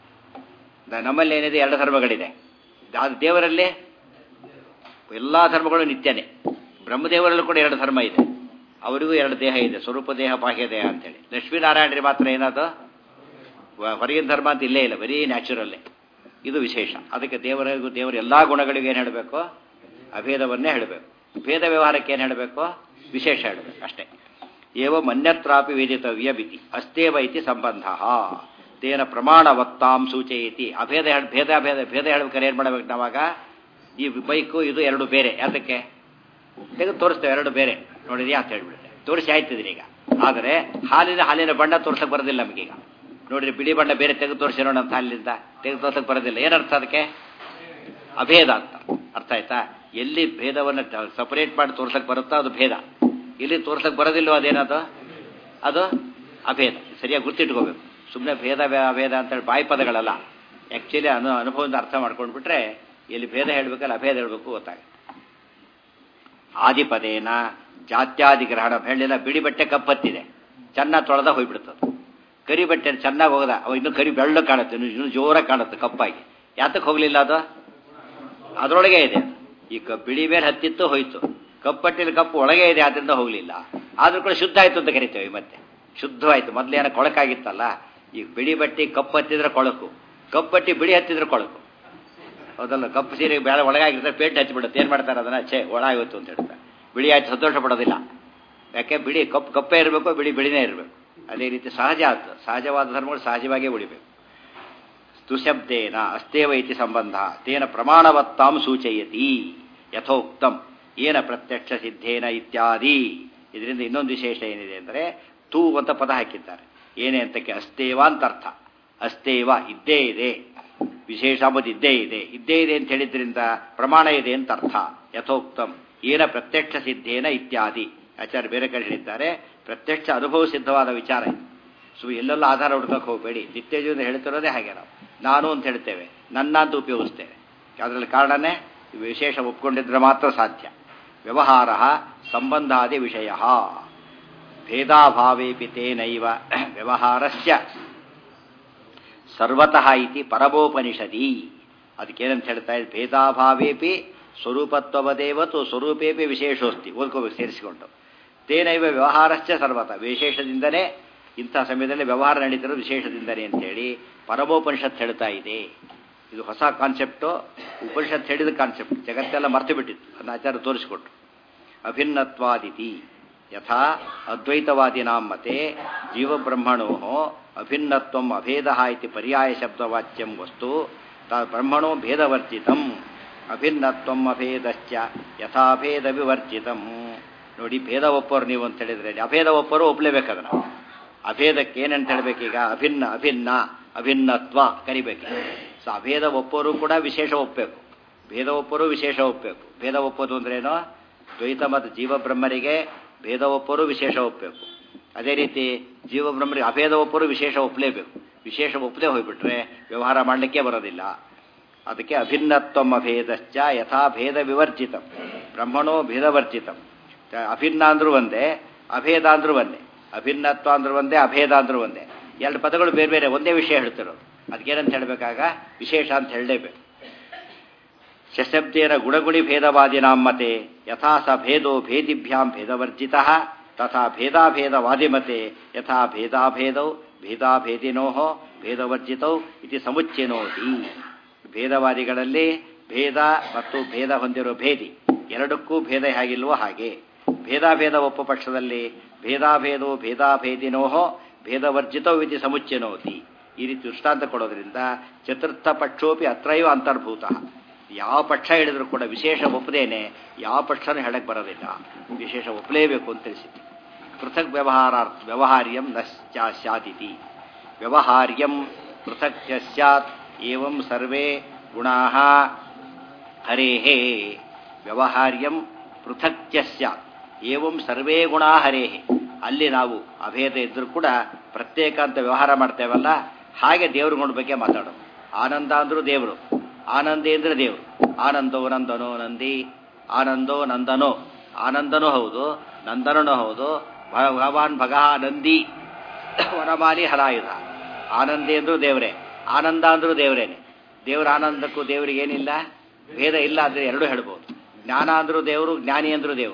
ನಮ್ಮಲ್ಲಿ ಏನಿದೆ ಎರಡು ಧರ್ಮಗಳಿದೆ ಅದು ದೇವರಲ್ಲಿ ಎಲ್ಲ ಧರ್ಮಗಳು ನಿತ್ಯನೇ ಬ್ರಹ್ಮದೇವರಲ್ಲೂ ಕೂಡ ಎರಡು ಧರ್ಮ ಇದೆ ಅವರಿಗೂ ಎರಡು ದೇಹ ಇದೆ ಸ್ವರೂಪ ದೇಹ ಬಾಹ್ಯ ದೇಹ ಅಂತೇಳಿ ಲಕ್ಷ್ಮೀನಾರಾಯಣರಿಗೆ ಮಾತ್ರ ಏನದು ವ- ಹೊರಗಿನ ಧರ್ಮ ಅಂತ ಇಲ್ಲೇ ಇಲ್ಲ ಬರೀ ನ್ಯಾಚುರಲ್ಲೇ ಇದು ವಿಶೇಷ ಅದಕ್ಕೆ ದೇವರಿಗೂ ದೇವರ ಎಲ್ಲ ಗುಣಗಳಿಗೂ ಏನು ಹೇಳಬೇಕು ಅಭೇದವನ್ನೇ ಹೇಳಬೇಕು ಭೇದ ವ್ಯವಹಾರಕ್ಕೆ ಏನು ಹೇಳಬೇಕು ವಿಶೇಷ ಹೇಳಬೇಕು ಅಷ್ಟೇ ಏವ ಮನ್ಯತ್ರಾಪಿ ವೇದಿತವ್ಯ ಬಿತಿ ಅಸ್ತೇವ ಇತಿ ಸಂಬಂಧ ತೇನ ಪ್ರಮಾಣ ವಕ್ತಾಂ ಸೂಚಯತಿ ಅಭೇದ ಹೇಳ ಭೇದ ಭೇದ ಭೇದ ಹೇಳ್ಬೇಕಾದ್ರೆ ಏನು ಮಾಡಬೇಕು ನಾವಾಗ ಈ ಬೈಕು ಇದು ಎರಡು ಬೇರೆ ಯಾತಕ್ಕೆ ತೆಗೆದು ತೋರಿಸ್ತೇವೆ ಎರಡು ಬೇರೆ ನೋಡಿದ್ಯಾ ಅಂತ ಹೇಳ್ಬಿಡುತ್ತೆ ತೋರಿಸಿ ಆಯ್ತಿದ್ರಿ ಈಗ ಆದರೆ ಹಾಲಿನ ಹಾಲಿನ ಬಣ್ಣ ತೋರ್ಸಕ್ ಬರೋದಿಲ್ಲ ನಮಗೀಗ ನೋಡ್ರಿ ಬಿಳಿ ಬಣ್ಣ ಬೇರೆ ತೆಗೆದು ತೋರಿಸಿರೋಣ ಅಂತ ಹಾಲಿನಿಂದ ತೆಗೆದು ತೋರ್ಸಕ್ ಬರೋದಿಲ್ಲ ಏನರ್ಥ ಅದಕ್ಕೆ ಅಭೇದ ಅಂತ ಅರ್ಥ ಆಯ್ತಾ ಎಲ್ಲಿ ಭೇದವನ್ನು ಸಪರೇಟ್ ಮಾಡಿ ತೋರ್ಸಕ್ ಬರುತ್ತೋ ಅದು ಭೇದ ಇಲ್ಲಿ ತೋರ್ಸಕ್ ಬರೋದಿಲ್ಲೋ ಅದೇನದು ಅದು ಅಭೇದ ಸರಿಯಾಗಿ ಗುರ್ತಿಟ್ಕೋಬೇಕು ಸುಮ್ಮನೆ ಭೇದ ವ್ಯ- ಅಭೇದ ಅಂತೇಳಿ ಬಾಯಿ ಪದಗಳಲ್ಲ ಆ್ಯಕ್ಚುಲಿ ಅನು ಅನುಭವದಿಂದ ಅರ್ಥ ಮಾಡ್ಕೊಂಡ್ಬಿಟ್ರೆ ಎಲ್ಲಿ ಭೇದ ಹೇಳಬೇಕಲ್ಲ ಅಭೇದ ಹೇಳಬೇಕು ಗೊತ್ತಾಗುತ್ತೆ ಆದಿಪದೇನ ಜಾತ್ಯಾದಿ ಗ್ರಹಣ ಹೇಳಿಲ್ಲ ಬಿಳಿ ಬಟ್ಟೆ ಕಪ್ಪತ್ತಿದೆ ಚೆನ್ನಾಗಿ ತೊಳೆದ ಹೋಗ್ಬಿಡ್ತದೆ ಕರಿ ಬಟ್ಟೆ ಚೆನ್ನಾಗಿ ಹೋಗದ ಅವ ಇನ್ನೂ ಕರಿ ಬೆಳ್ಳು ಕಾಣುತ್ತೆ ಇನ್ನು ಇನ್ನೂ ಜೋರಾಗಿ ಕಾಣುತ್ತೆ ಕಪ್ಪಾಗಿ ಯಾತಕ್ಕೆ ಹೋಗ್ಲಿಲ್ಲ ಅದು ಅದರೊಳಗೆ ಇದೆ ಈ ಕ ಬಿಳಿ ಮೇಲೆ ಹತ್ತಿತ್ತು ಹೋಯ್ತು ಕಪ್ಪಟ್ಟಿಲಿ ಕಪ್ಪು ಒಳಗೆ ಇದೆ ಆದ್ರಿಂದ ಹೋಗ್ಲಿಲ್ಲ ಆದ್ರೂ ಕೂಡ ಶುದ್ಧ ಆಯ್ತು ಅಂತ ಕರಿತೇವೆ ಮತ್ತೆ ಶುದ್ಧವಾಯ್ತು ಮೊದಲೇನ ಕೊಳಕಾಗಿತ್ತಲ್ಲ ಈಗ ಬಿಳಿ ಬಟ್ಟೆ ಕಪ್ಪು ಹತ್ತಿದ್ರೆ ಕೊಳಕು ಕಪ್ಪು ಬಟ್ಟೆ ಬಿಳಿ ಹತ್ತಿದ್ರೆ ಕೊಳಕು ಹೌದಲ್ಲ ಕಪ್ಪು ಸೀರೆ ಬೇಳೆ ಒಳಗಾಗಿರ್ತಾರೆ ಪೇಂಟ್ ಹಚ್ಚಿಬಿಡುತ್ತೆ ಏನು ಮಾಡ್ತಾರೆ ಅದನ್ನ ಛೇ ಒಳಗಾಗುತ್ತೆ ಅಂತ ಹೇಳ್ತಾರೆ ಬಿಳಿ ಆಯ್ತು ಸಂತೋಷ ಪಡೋದಿಲ್ಲ ಯಾಕೆ ಬಿಳಿ ಕಪ್ಪು ಕಪ್ಪೇ ಇರಬೇಕು ಬಿಳಿ ಬಿಳಿನೇ ಇರಬೇಕು ಅದೇ ರೀತಿ ಸಹಜ ಆಯ್ತು ಸಹಜವಾದ ಧರ್ಮಗಳು ಸಹಜವಾಗಿಯೇ ಉಳಿಬೇಕು ಸ್ತುಶಬ್ದೇನ ಅಸ್ತೇವ ಇತಿ ಸಂಬಂಧ ತೇನ ಪ್ರಮಾಣವತ್ತಾಂ ಸೂಚಯತಿ ಯಥೋಕ್ತಂ ಏನ ಪ್ರತ್ಯಕ್ಷ ಸಿದ್ಧೇನ ಇತ್ಯಾದಿ ಇದರಿಂದ ಇನ್ನೊಂದು ವಿಶೇಷ ಏನಿದೆ ಅಂದರೆ ತೂ ಅಂತ ಪದ ಹಾಕಿದ್ದಾರೆ ಏನೇ ಅಂತಕ್ಕೆ ಅಸ್ತೇವ ಅಂತ ಅರ್ಥ ಅಸ್ತೇವ ಇದ್ದೇ ಇದೆ ವಿಶೇಷ ಅಂಬುದು ಇದ್ದೇ ಇದೆ ಇದ್ದೇ ಇದೆ ಅಂತ ಹೇಳಿದ್ರಿಂದ ಪ್ರಮಾಣ ಇದೆ ಅಂತ ಅರ್ಥ ಯಥೋಕ್ತಂ ಏನ ಪ್ರತ್ಯಕ್ಷ ಸಿದ್ಧೇನ ಇತ್ಯಾದಿ ಆಚಾರ್ಯ ಬೇರೆ ಕಡೆ ಹೇಳಿದ್ದಾರೆ ಪ್ರತ್ಯಕ್ಷ ಅನುಭವ ಸಿದ್ಧವಾದ ವಿಚಾರ ಇದು ಸೊ ಎಲ್ಲೆಲ್ಲ ಆಧಾರ ಹುಡ್ಕಕ್ಕೆ ಹೋಗಬೇಡಿ ನಿತ್ಯ ಜೀವನ ಹೇಳ್ತಿರೋದೇ ಹಾಗೆ ನಾವು ನಾನು ಅಂತ ಹೇಳ್ತೇವೆ ನನ್ನ ಅಂತ ಉಪಯೋಗಿಸ್ತೇವೆ ಅದರಲ್ಲಿ ಕಾರಣನೇ ವಿಶೇಷ ಒಪ್ಕೊಂಡಿದ್ರೆ ಮಾತ್ರ ಸಾಧ್ಯ ವ್ಯವಹಾರ ಸಂಬಂಧಾದಿ ವಿಷಯ ಭೇದಾಭಾವೇಪಿ ತೇನೈವ ವ್ಯವಹಾರಸ್ಯ ಸರ್ವತಃ ಇತಿ ಪರಮೋಪನಿಷದಿ ಅದಕ್ಕೇನಂತ ಹೇಳ್ತಾ ಇದೆ ಭೇದಾಭಾವೇಪಿ ಸ್ವರೂಪತ್ವದೇವತು ಸ್ವರೂಪೇಪಿ ವಿಶೇಷೋಸ್ತಿ ಓದ್ಕೋಬೇಕು ಸೇರಿಸಿಕೊಂಡು ತೇನೈವ ವ್ಯವಹಾರಶ್ಚ ಸರ್ವತ ವಿಶೇಷದಿಂದನೇ ಇಂಥ ಸಮಯದಲ್ಲಿ ವ್ಯವಹಾರ ನಡೀತಿರೋದು ವಿಶೇಷದಿಂದನೇ ಅಂತೇಳಿ ಪರಮೋಪನಿಷತ್ ಹೇಳ್ತಾ ಇದೆ ಇದು ಹೊಸ ಕಾನ್ಸೆಪ್ಟು ಉಪನಿಷತ್ ಹೇಳಿದ ಕಾನ್ಸೆಪ್ಟ್ ಜಗತ್ತೆಲ್ಲ ಮರ್ತು ಬಿಟ್ಟಿತ್ತು ಅದನ್ನ ಆಚಾರ್ಯ ತೋರಿಸಿಕೊಟ್ರು ಅಭಿನ್ನತ್ವಾದಿತಿ ಯಥಾ ಅದ್ವೈತವಾದಿನಾಂ ಮತೆ ಜೀವಬ್ರಹ್ಮಣೋ ಅಭಿನ್ನತ್ವಂ ಅಭೇದ ಇತಿ ಪರ್ಯಾಯ ಶಬ್ದವಾಚ್ಯಂ ವಸ್ತು ತ ಬ್ರಹ್ಮಣೋ ಭೇದವರ್ಜಿತಂ ಅಭಿನ್ನತ್ವಂ ಅಭೇದಶ್ಚ ಯಥಾಭೇದ ವಿವರ್ಜಿತಂ ನೋಡಿ ಭೇದ ಒಪ್ಪೋರು ನೀವು ಅಂತ ಹೇಳಿದ್ರೆ ಅಭೇದ ಒಪ್ಪೋರು ಒಪ್ಲೇಬೇಕು ಅದನ್ನ ಅಭೇದಕ್ಕೆ ಏನಂತ ಹೇಳ್ಬೇಕೀಗ ಅಭಿನ್ನ ಅಭಿನ್ನ ಅಭಿನ್ನತ್ವ ಕರಿಬೇಕು ಸೊ ಅಭೇದ ಒಪ್ಪೋರು ಕೂಡ ವಿಶೇಷ ಒಪ್ಪಬೇಕು ಭೇದ ಒಪ್ಪೋರು ವಿಶೇಷ ಒಪ್ಪಬೇಕು ಭೇದ ಒಪ್ಪೋದು ಅಂದ್ರೇನು ದ್ವೈತ ಮತ್ತು ಜೀವಬ್ರಹ್ಮರಿಗೆ ಭೇದ ಒಪ್ಪೋರು ವಿಶೇಷ ಒಪ್ಪಬೇಕು ಅದೇ ರೀತಿ ಜೀವಬ್ರಹ್ಮರಿಗೆ ಅಭೇದ ಒಪ್ಪೋರು ವಿಶೇಷ ಒಪ್ಪಲೇಬೇಕು ವಿಶೇಷ ಒಪ್ಪದೆ ಹೋಗ್ಬಿಟ್ರೆ ವ್ಯವಹಾರ ಮಾಡಲಿಕ್ಕೆ ಬರೋದಿಲ್ಲ ಅದಕ್ಕೆ ಅಭಿನ್ನತ್ವಂ ಅಭೇದಶ್ಚ ಯಥಾ ಭೇದ ವಿವರ್ಜಿತಂ ಬ್ರಹ್ಮಣೋ ಭೇದವರ್ಜಿತಂ ಅಭಿನ್ನ ಅಂದ್ರೂ ಒಂದೇ ಅಭೇದ ಅಂದ್ರೂ ಒಂದೇ ಅಭಿನ್ನತ್ವ ಅಂದ್ರೂ ಒಂದೇ ಅಭೇದ ಅಂದ್ರೂ ಒಂದೇ ಎರಡು ಪದಗಳು ಬೇರೆ ಬೇರೆ ಒಂದೇ ವಿಷಯ ಹೇಳ್ತಿರೋದು ಅದಕ್ಕೇನಂತ ಹೇಳಬೇಕಾಗ ವಿಶೇಷ ಅಂತ ಹೇಳಲೇಬೇಕು ಶಶಬ್ದೇನ ಗುಣಗುಣಿ ಭೇದವಾದಿನಾಂ ಮತೆ ಯಥಾ ಸ ಭೇದೋ ಭೇದಿಭ್ಯಾಂ ಭೇದವರ್ಜಿತ ತಥಾ ಭೇದಾಭೇದವಾದಿಮತೆ ಯಥಾ ಭೇದಾಭೇದೌ ಭೇದಾಭೇದಿನೋ ಭೇದವರ್ಜಿತೌ ಇತಿ ಸಮುಚ್ಚೆನೋತಿ ಭೇದವಾದಿಗಳಲ್ಲಿ ಭೇದ ಮತ್ತು ಭೇದ ಹೊಂದಿರೋ ಭೇದಿ ಎರಡಕ್ಕೂ ಭೇದ ಹೇಗಿಲ್ವೋ ಹಾಗೆ ಭೇದಾಭೇದ ಒಪ್ಪ ಪಕ್ಷದಲ್ಲಿ ಭೇದಾಭೇದೋ ಭೇದಾಭೇದಿನೋ ಭೇದವರ್ಜಿತೌ ಇತಿ ಸಮುಚ್ಚೆನೋತಿ ಈ ರೀತಿ ದೃಷ್ಟಾಂತ ಕೊಡೋದ್ರಿಂದ ಚತುರ್ಥ ಪಕ್ಷೋಪಿ ಅತ್ರೈವ ಅಂತರ್ಭೂತ ಯಾವ ಪಕ್ಷ ಹೇಳಿದ್ರು ಕೂಡ ವಿಶೇಷ ಒಪ್ಪದೇನೆ ಯಾವ ಪಕ್ಷನೂ ಹೇಳಕ್ ಬರೋದಿಲ್ಲ ವಿಶೇಷ ಒಪ್ಪಲೇಬೇಕು ಅಂತ ತಿಳಿಸಿದ್ದೆ ಪೃಥಕ್ ವ್ಯವಹಾರ ವ್ಯವಹಾರ್ಯಂ ನ ಸ್ಯಾದಿತಿ ವ್ಯವಹಾರ್ಯಂ ಪೃಥಕ್ ಸ್ಯಾತ್ ಏವಂ ಸರ್ವೇ ಗುಣಾ ಹರೇಹೇ ವ್ಯವಹಾರ್ಯಂ ಪೃಥಕ್ ಸ್ಯಾತ್ ಏವಂ ಸರ್ವೇ ಗುಣಾ ಹರೇಹೇ ಅಲ್ಲಿ ನಾವು ಅಭೇದ ಇದ್ರೂ ಕೂಡ ಪ್ರತ್ಯೇಕ ಅಂತ ವ್ಯವಹಾರ ಮಾಡ್ತೇವಲ್ಲ ಹಾಗೆ ದೇವ್ರ ಗುಣ ಬಗ್ಗೆ ಮಾತಾಡೋದು ಆನಂದ ಅಂದ್ರೂ ದೇವರು ಆನಂದಿ ಅಂದ್ರೆ ದೇವರು ಆನಂದೋ ನಂದನೋ ನಂದಿ ಆನಂದೋ ನಂದನೋ ಆನಂದನೂ ಹೌದು ನಂದನೂ ಹೌದು ಭಗವಾನ್ ಭಗಹ ನಂದಿ ವನಮಾಲಿ ಹಲಾಯುಧ ಆನಂದಿ ಅಂದ್ರೂ ದೇವರೇ ಆನಂದ ಅಂದ್ರೂ ದೇವರೇನೆ ದೇವರ ಆನಂದಕ್ಕೂ ದೇವರಿಗೆ ಏನಿಲ್ಲ ಭೇದ ಇಲ್ಲ ಅಂದ್ರೆ ಎರಡೂ ಹೇಳ್ಬೋದು ಜ್ಞಾನ ಅಂದ್ರೂ ದೇವರು ಜ್ಞಾನಿ ಅಂದ್ರೂ ದೇವರು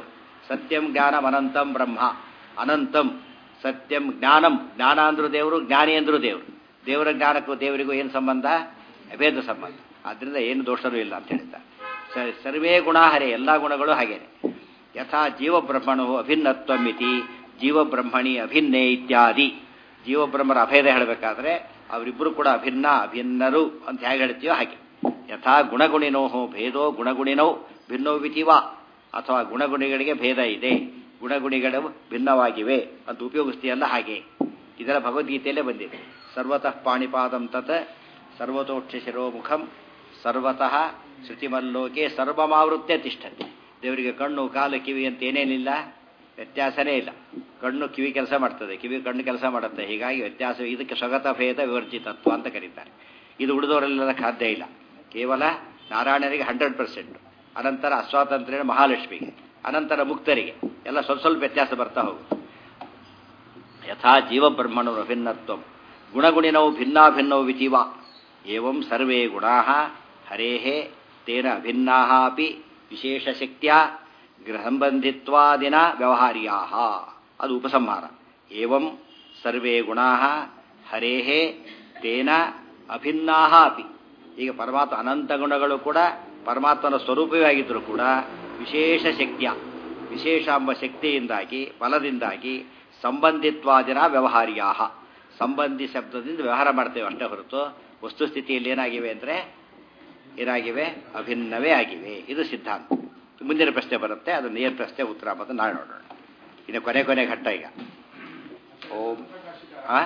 ಸತ್ಯಂ ಜ್ಞಾನಂ ಅನಂತಂ ಬ್ರಹ್ಮ ಅನಂತಂ ಸತ್ಯಂ ಜ್ಞಾನಂ ಜ್ಞಾನ ಅಂದ್ರು ದೇವರು ಜ್ಞಾನಿ ಅಂದ್ರು ದೇವರು ದೇವರ ಜ್ಞಾನಕ್ಕೂ ದೇವರಿಗೂ ಏನು ಸಂಬಂಧ ಅಭೇದ ಸಂಬಂಧ ಆದ್ರಿಂದ ಏನು ದೋಷನೂ ಇಲ್ಲ ಅಂತ ಹೇಳ್ತಾರೆ ಸ- ಸರ್ವೇ ಗುಣಾಹರೇ ಎಲ್ಲ ಗುಣಗಳು ಹಾಗೇನೆ ಯಥಾ ಜೀವಬ್ರಹ್ಮಣೋ ಅಭಿನ್ನತ್ವಮಿತಿ ಜೀವಬ್ರಹ್ಮಣಿ ಅಭಿನ್ನೇ ಇತ್ಯಾದಿ ಜೀವಬ್ರಹ್ಮರ ಅಭೇದ ಹೇಳಬೇಕಾದ್ರೆ ಅವರಿಬ್ಬರು ಕೂಡ ಅಭಿನ್ನ ಅಭಿನ್ನರು ಅಂತ ಹೇಗೆ ಹೇಳ್ತೀವೋ ಹಾಗೆ ಯಥಾ ಗುಣಗುಣಿನೋ ಭೇದೋ ಗುಣಗುಣಿನೋ ಭಿನ್ನೋ ವಿಧಿವಾ ಅಥವಾ ಗುಣಗುಣಿಗಳಿಗೆ ಭೇದ ಇದೆ ಗುಣಗುಣಿಗಳು ಭಿನ್ನವಾಗಿವೆ ಅಂತ ಉಪಯೋಗಿಸ್ತೀಯಲ್ಲ ಹಾಗೆ ಇದರ ಭಗವದ್ಗೀತೆಯಲ್ಲೇ ಬಂದಿದೆ ಸರ್ವತಃ ಪಾಣಿಪಾದಂ ತತ್ ಸರ್ವತೋಕ್ಷ ಶಿರೋಮುಖಂ ಸರ್ವತಃ ಶ್ರುತಿಮಲ್ಲೋಕೆ ಸರ್ವಮಾವೃತ್ಯ ತಿಷ್ಠತೆ ದೇವರಿಗೆ ಕಣ್ಣು ಕಾಲು ಕಿವಿ ಅಂತ ಏನೇನಿಲ್ಲ ವ್ಯತ್ಯಾಸನೇ ಇಲ್ಲ ಕಣ್ಣು ಕಿವಿ ಕೆಲಸ ಮಾಡ್ತದೆ ಕಿವಿ ಕಣ್ಣು ಕೆಲಸ ಮಾಡುತ್ತೆ ಹೀಗಾಗಿ ವ್ಯತ್ಯಾಸ ಇದಕ್ಕೆ ಸ್ವಗತ ಭೇದ ವಿವರ್ಜಿತತ್ವ ಅಂತ ಕರೀತಾರೆ ಇದು ಉಳಿದವರೆಲ್ಲ ಸಾಧ್ಯ ಇಲ್ಲ ಕೇವಲ ನಾರಾಯಣರಿಗೆ ಹಂಡ್ರೆಡ್ ಪರ್ಸೆಂಟ್ ಅನಂತರ ಅಸ್ವಾತಂತ್ರ್ಯ ಮಹಾಲಕ್ಷ್ಮಿಗೆ ಅನಂತರ ಮುಕ್ತರಿಗೆ ಎಲ್ಲ ಸ್ವಲ್ಪ ಸ್ವಲ್ಪ ವ್ಯತ್ಯಾಸ ಬರ್ತಾ ಹೋಗುತ್ತೆ ಯಥಾ ಜೀವಬ್ರಹ್ಮಣೋ ಅಭಿನ್ನತ್ವ ಗುಣಗುಣಿನೌ ಭಿನ್ನಾಭಿನ್ನೌ ವಿಚಿವ ಏವಂ ಸರ್ವೇ ಗುಣಾ ಹರೇ ತೇನ ಅಭಿನ್ನಾ ಅಪಿ ವಿಶೇಷಶಕ್ತಿಯ ಸಂಬಂಧಿತ್ವಾದಿನ ವ್ಯವಹಾರ್ಯಾ ಅದು ಉಪಸಂಹಾರ ಏವಂ ಸರ್ವೇ ಗುಣಾ ಹರೇ ತೇನ ಅಭಿನ್ನಾ ಅಪಿ ಈಗ ಪರಮಾತ್ಮ ಅನಂತ ಗುಣಗಳು ಕೂಡ ಪರಮಾತ್ಮನ ಸ್ವರೂಪವೇ ಆಗಿದ್ದರೂ ಕೂಡ ವಿಶೇಷ ಶಕ್ತಿಯ ವಿಶೇಷ ಎಂಬ ಶಕ್ತಿಯಿಂದಾಗಿ ಬಲದಿಂದಾಗಿ ಸಂಬಂಧಿತ್ವಾದಿನ ವ್ಯವಹಾರ್ಯಾ ಸಂಬಂಧಿ ಶಬ್ದದಿಂದ ವ್ಯವಹಾರ ಮಾಡ್ತೇವೆ ಅಷ್ಟೇ ಹೊರತು ವಸ್ತುಸ್ಥಿತಿಯಲ್ಲಿ ಏನಾಗಿವೆ ಅಂದರೆ ಏನಾಗಿವೆ ಅಭಿನ್ನವೇ ಆಗಿವೆ ಇದು ಸಿದ್ಧಾಂತ ಮುಂದಿನ ಪ್ರಶ್ನೆ ಬರುತ್ತೆ ಅದು ನೇರ ಪ್ರಶ್ನೆ ಉತ್ತರ ಮತ್ತು ನಾಳೆ ನೋಡೋಣ ಇನ್ನು ಕೊನೆ ಕೊನೆ ಘಟ್ಟ ಈಗ ಓಂ ಆ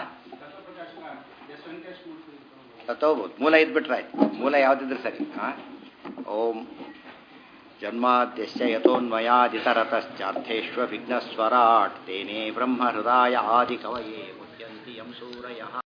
ತಗೋಬೋದು ಮೂಲ ಇದ್ಬಿಟ್ರೆ ಆಯ್ತು ಮೂಲ ಯಾವುದಿದ್ರೆ ಸರಿ ಹಾಂ ಓಂ ಜನ್ಮಾದ್ಯಶ್ಚ ಯಥೋನ್ಮಯಾದಿತರತಶ್ಚಾರ್ಥೇಶ್ವ ವಿಘ್ನಸ್ವರಾಟ್ ತೇನೇ ಬ್ರಹ್ಮ ಹೃದಯ ಆದಿ ಕವಯೇ ಮುಚ್ಯಂತಿ ಯಂ ಸೂರಯಃ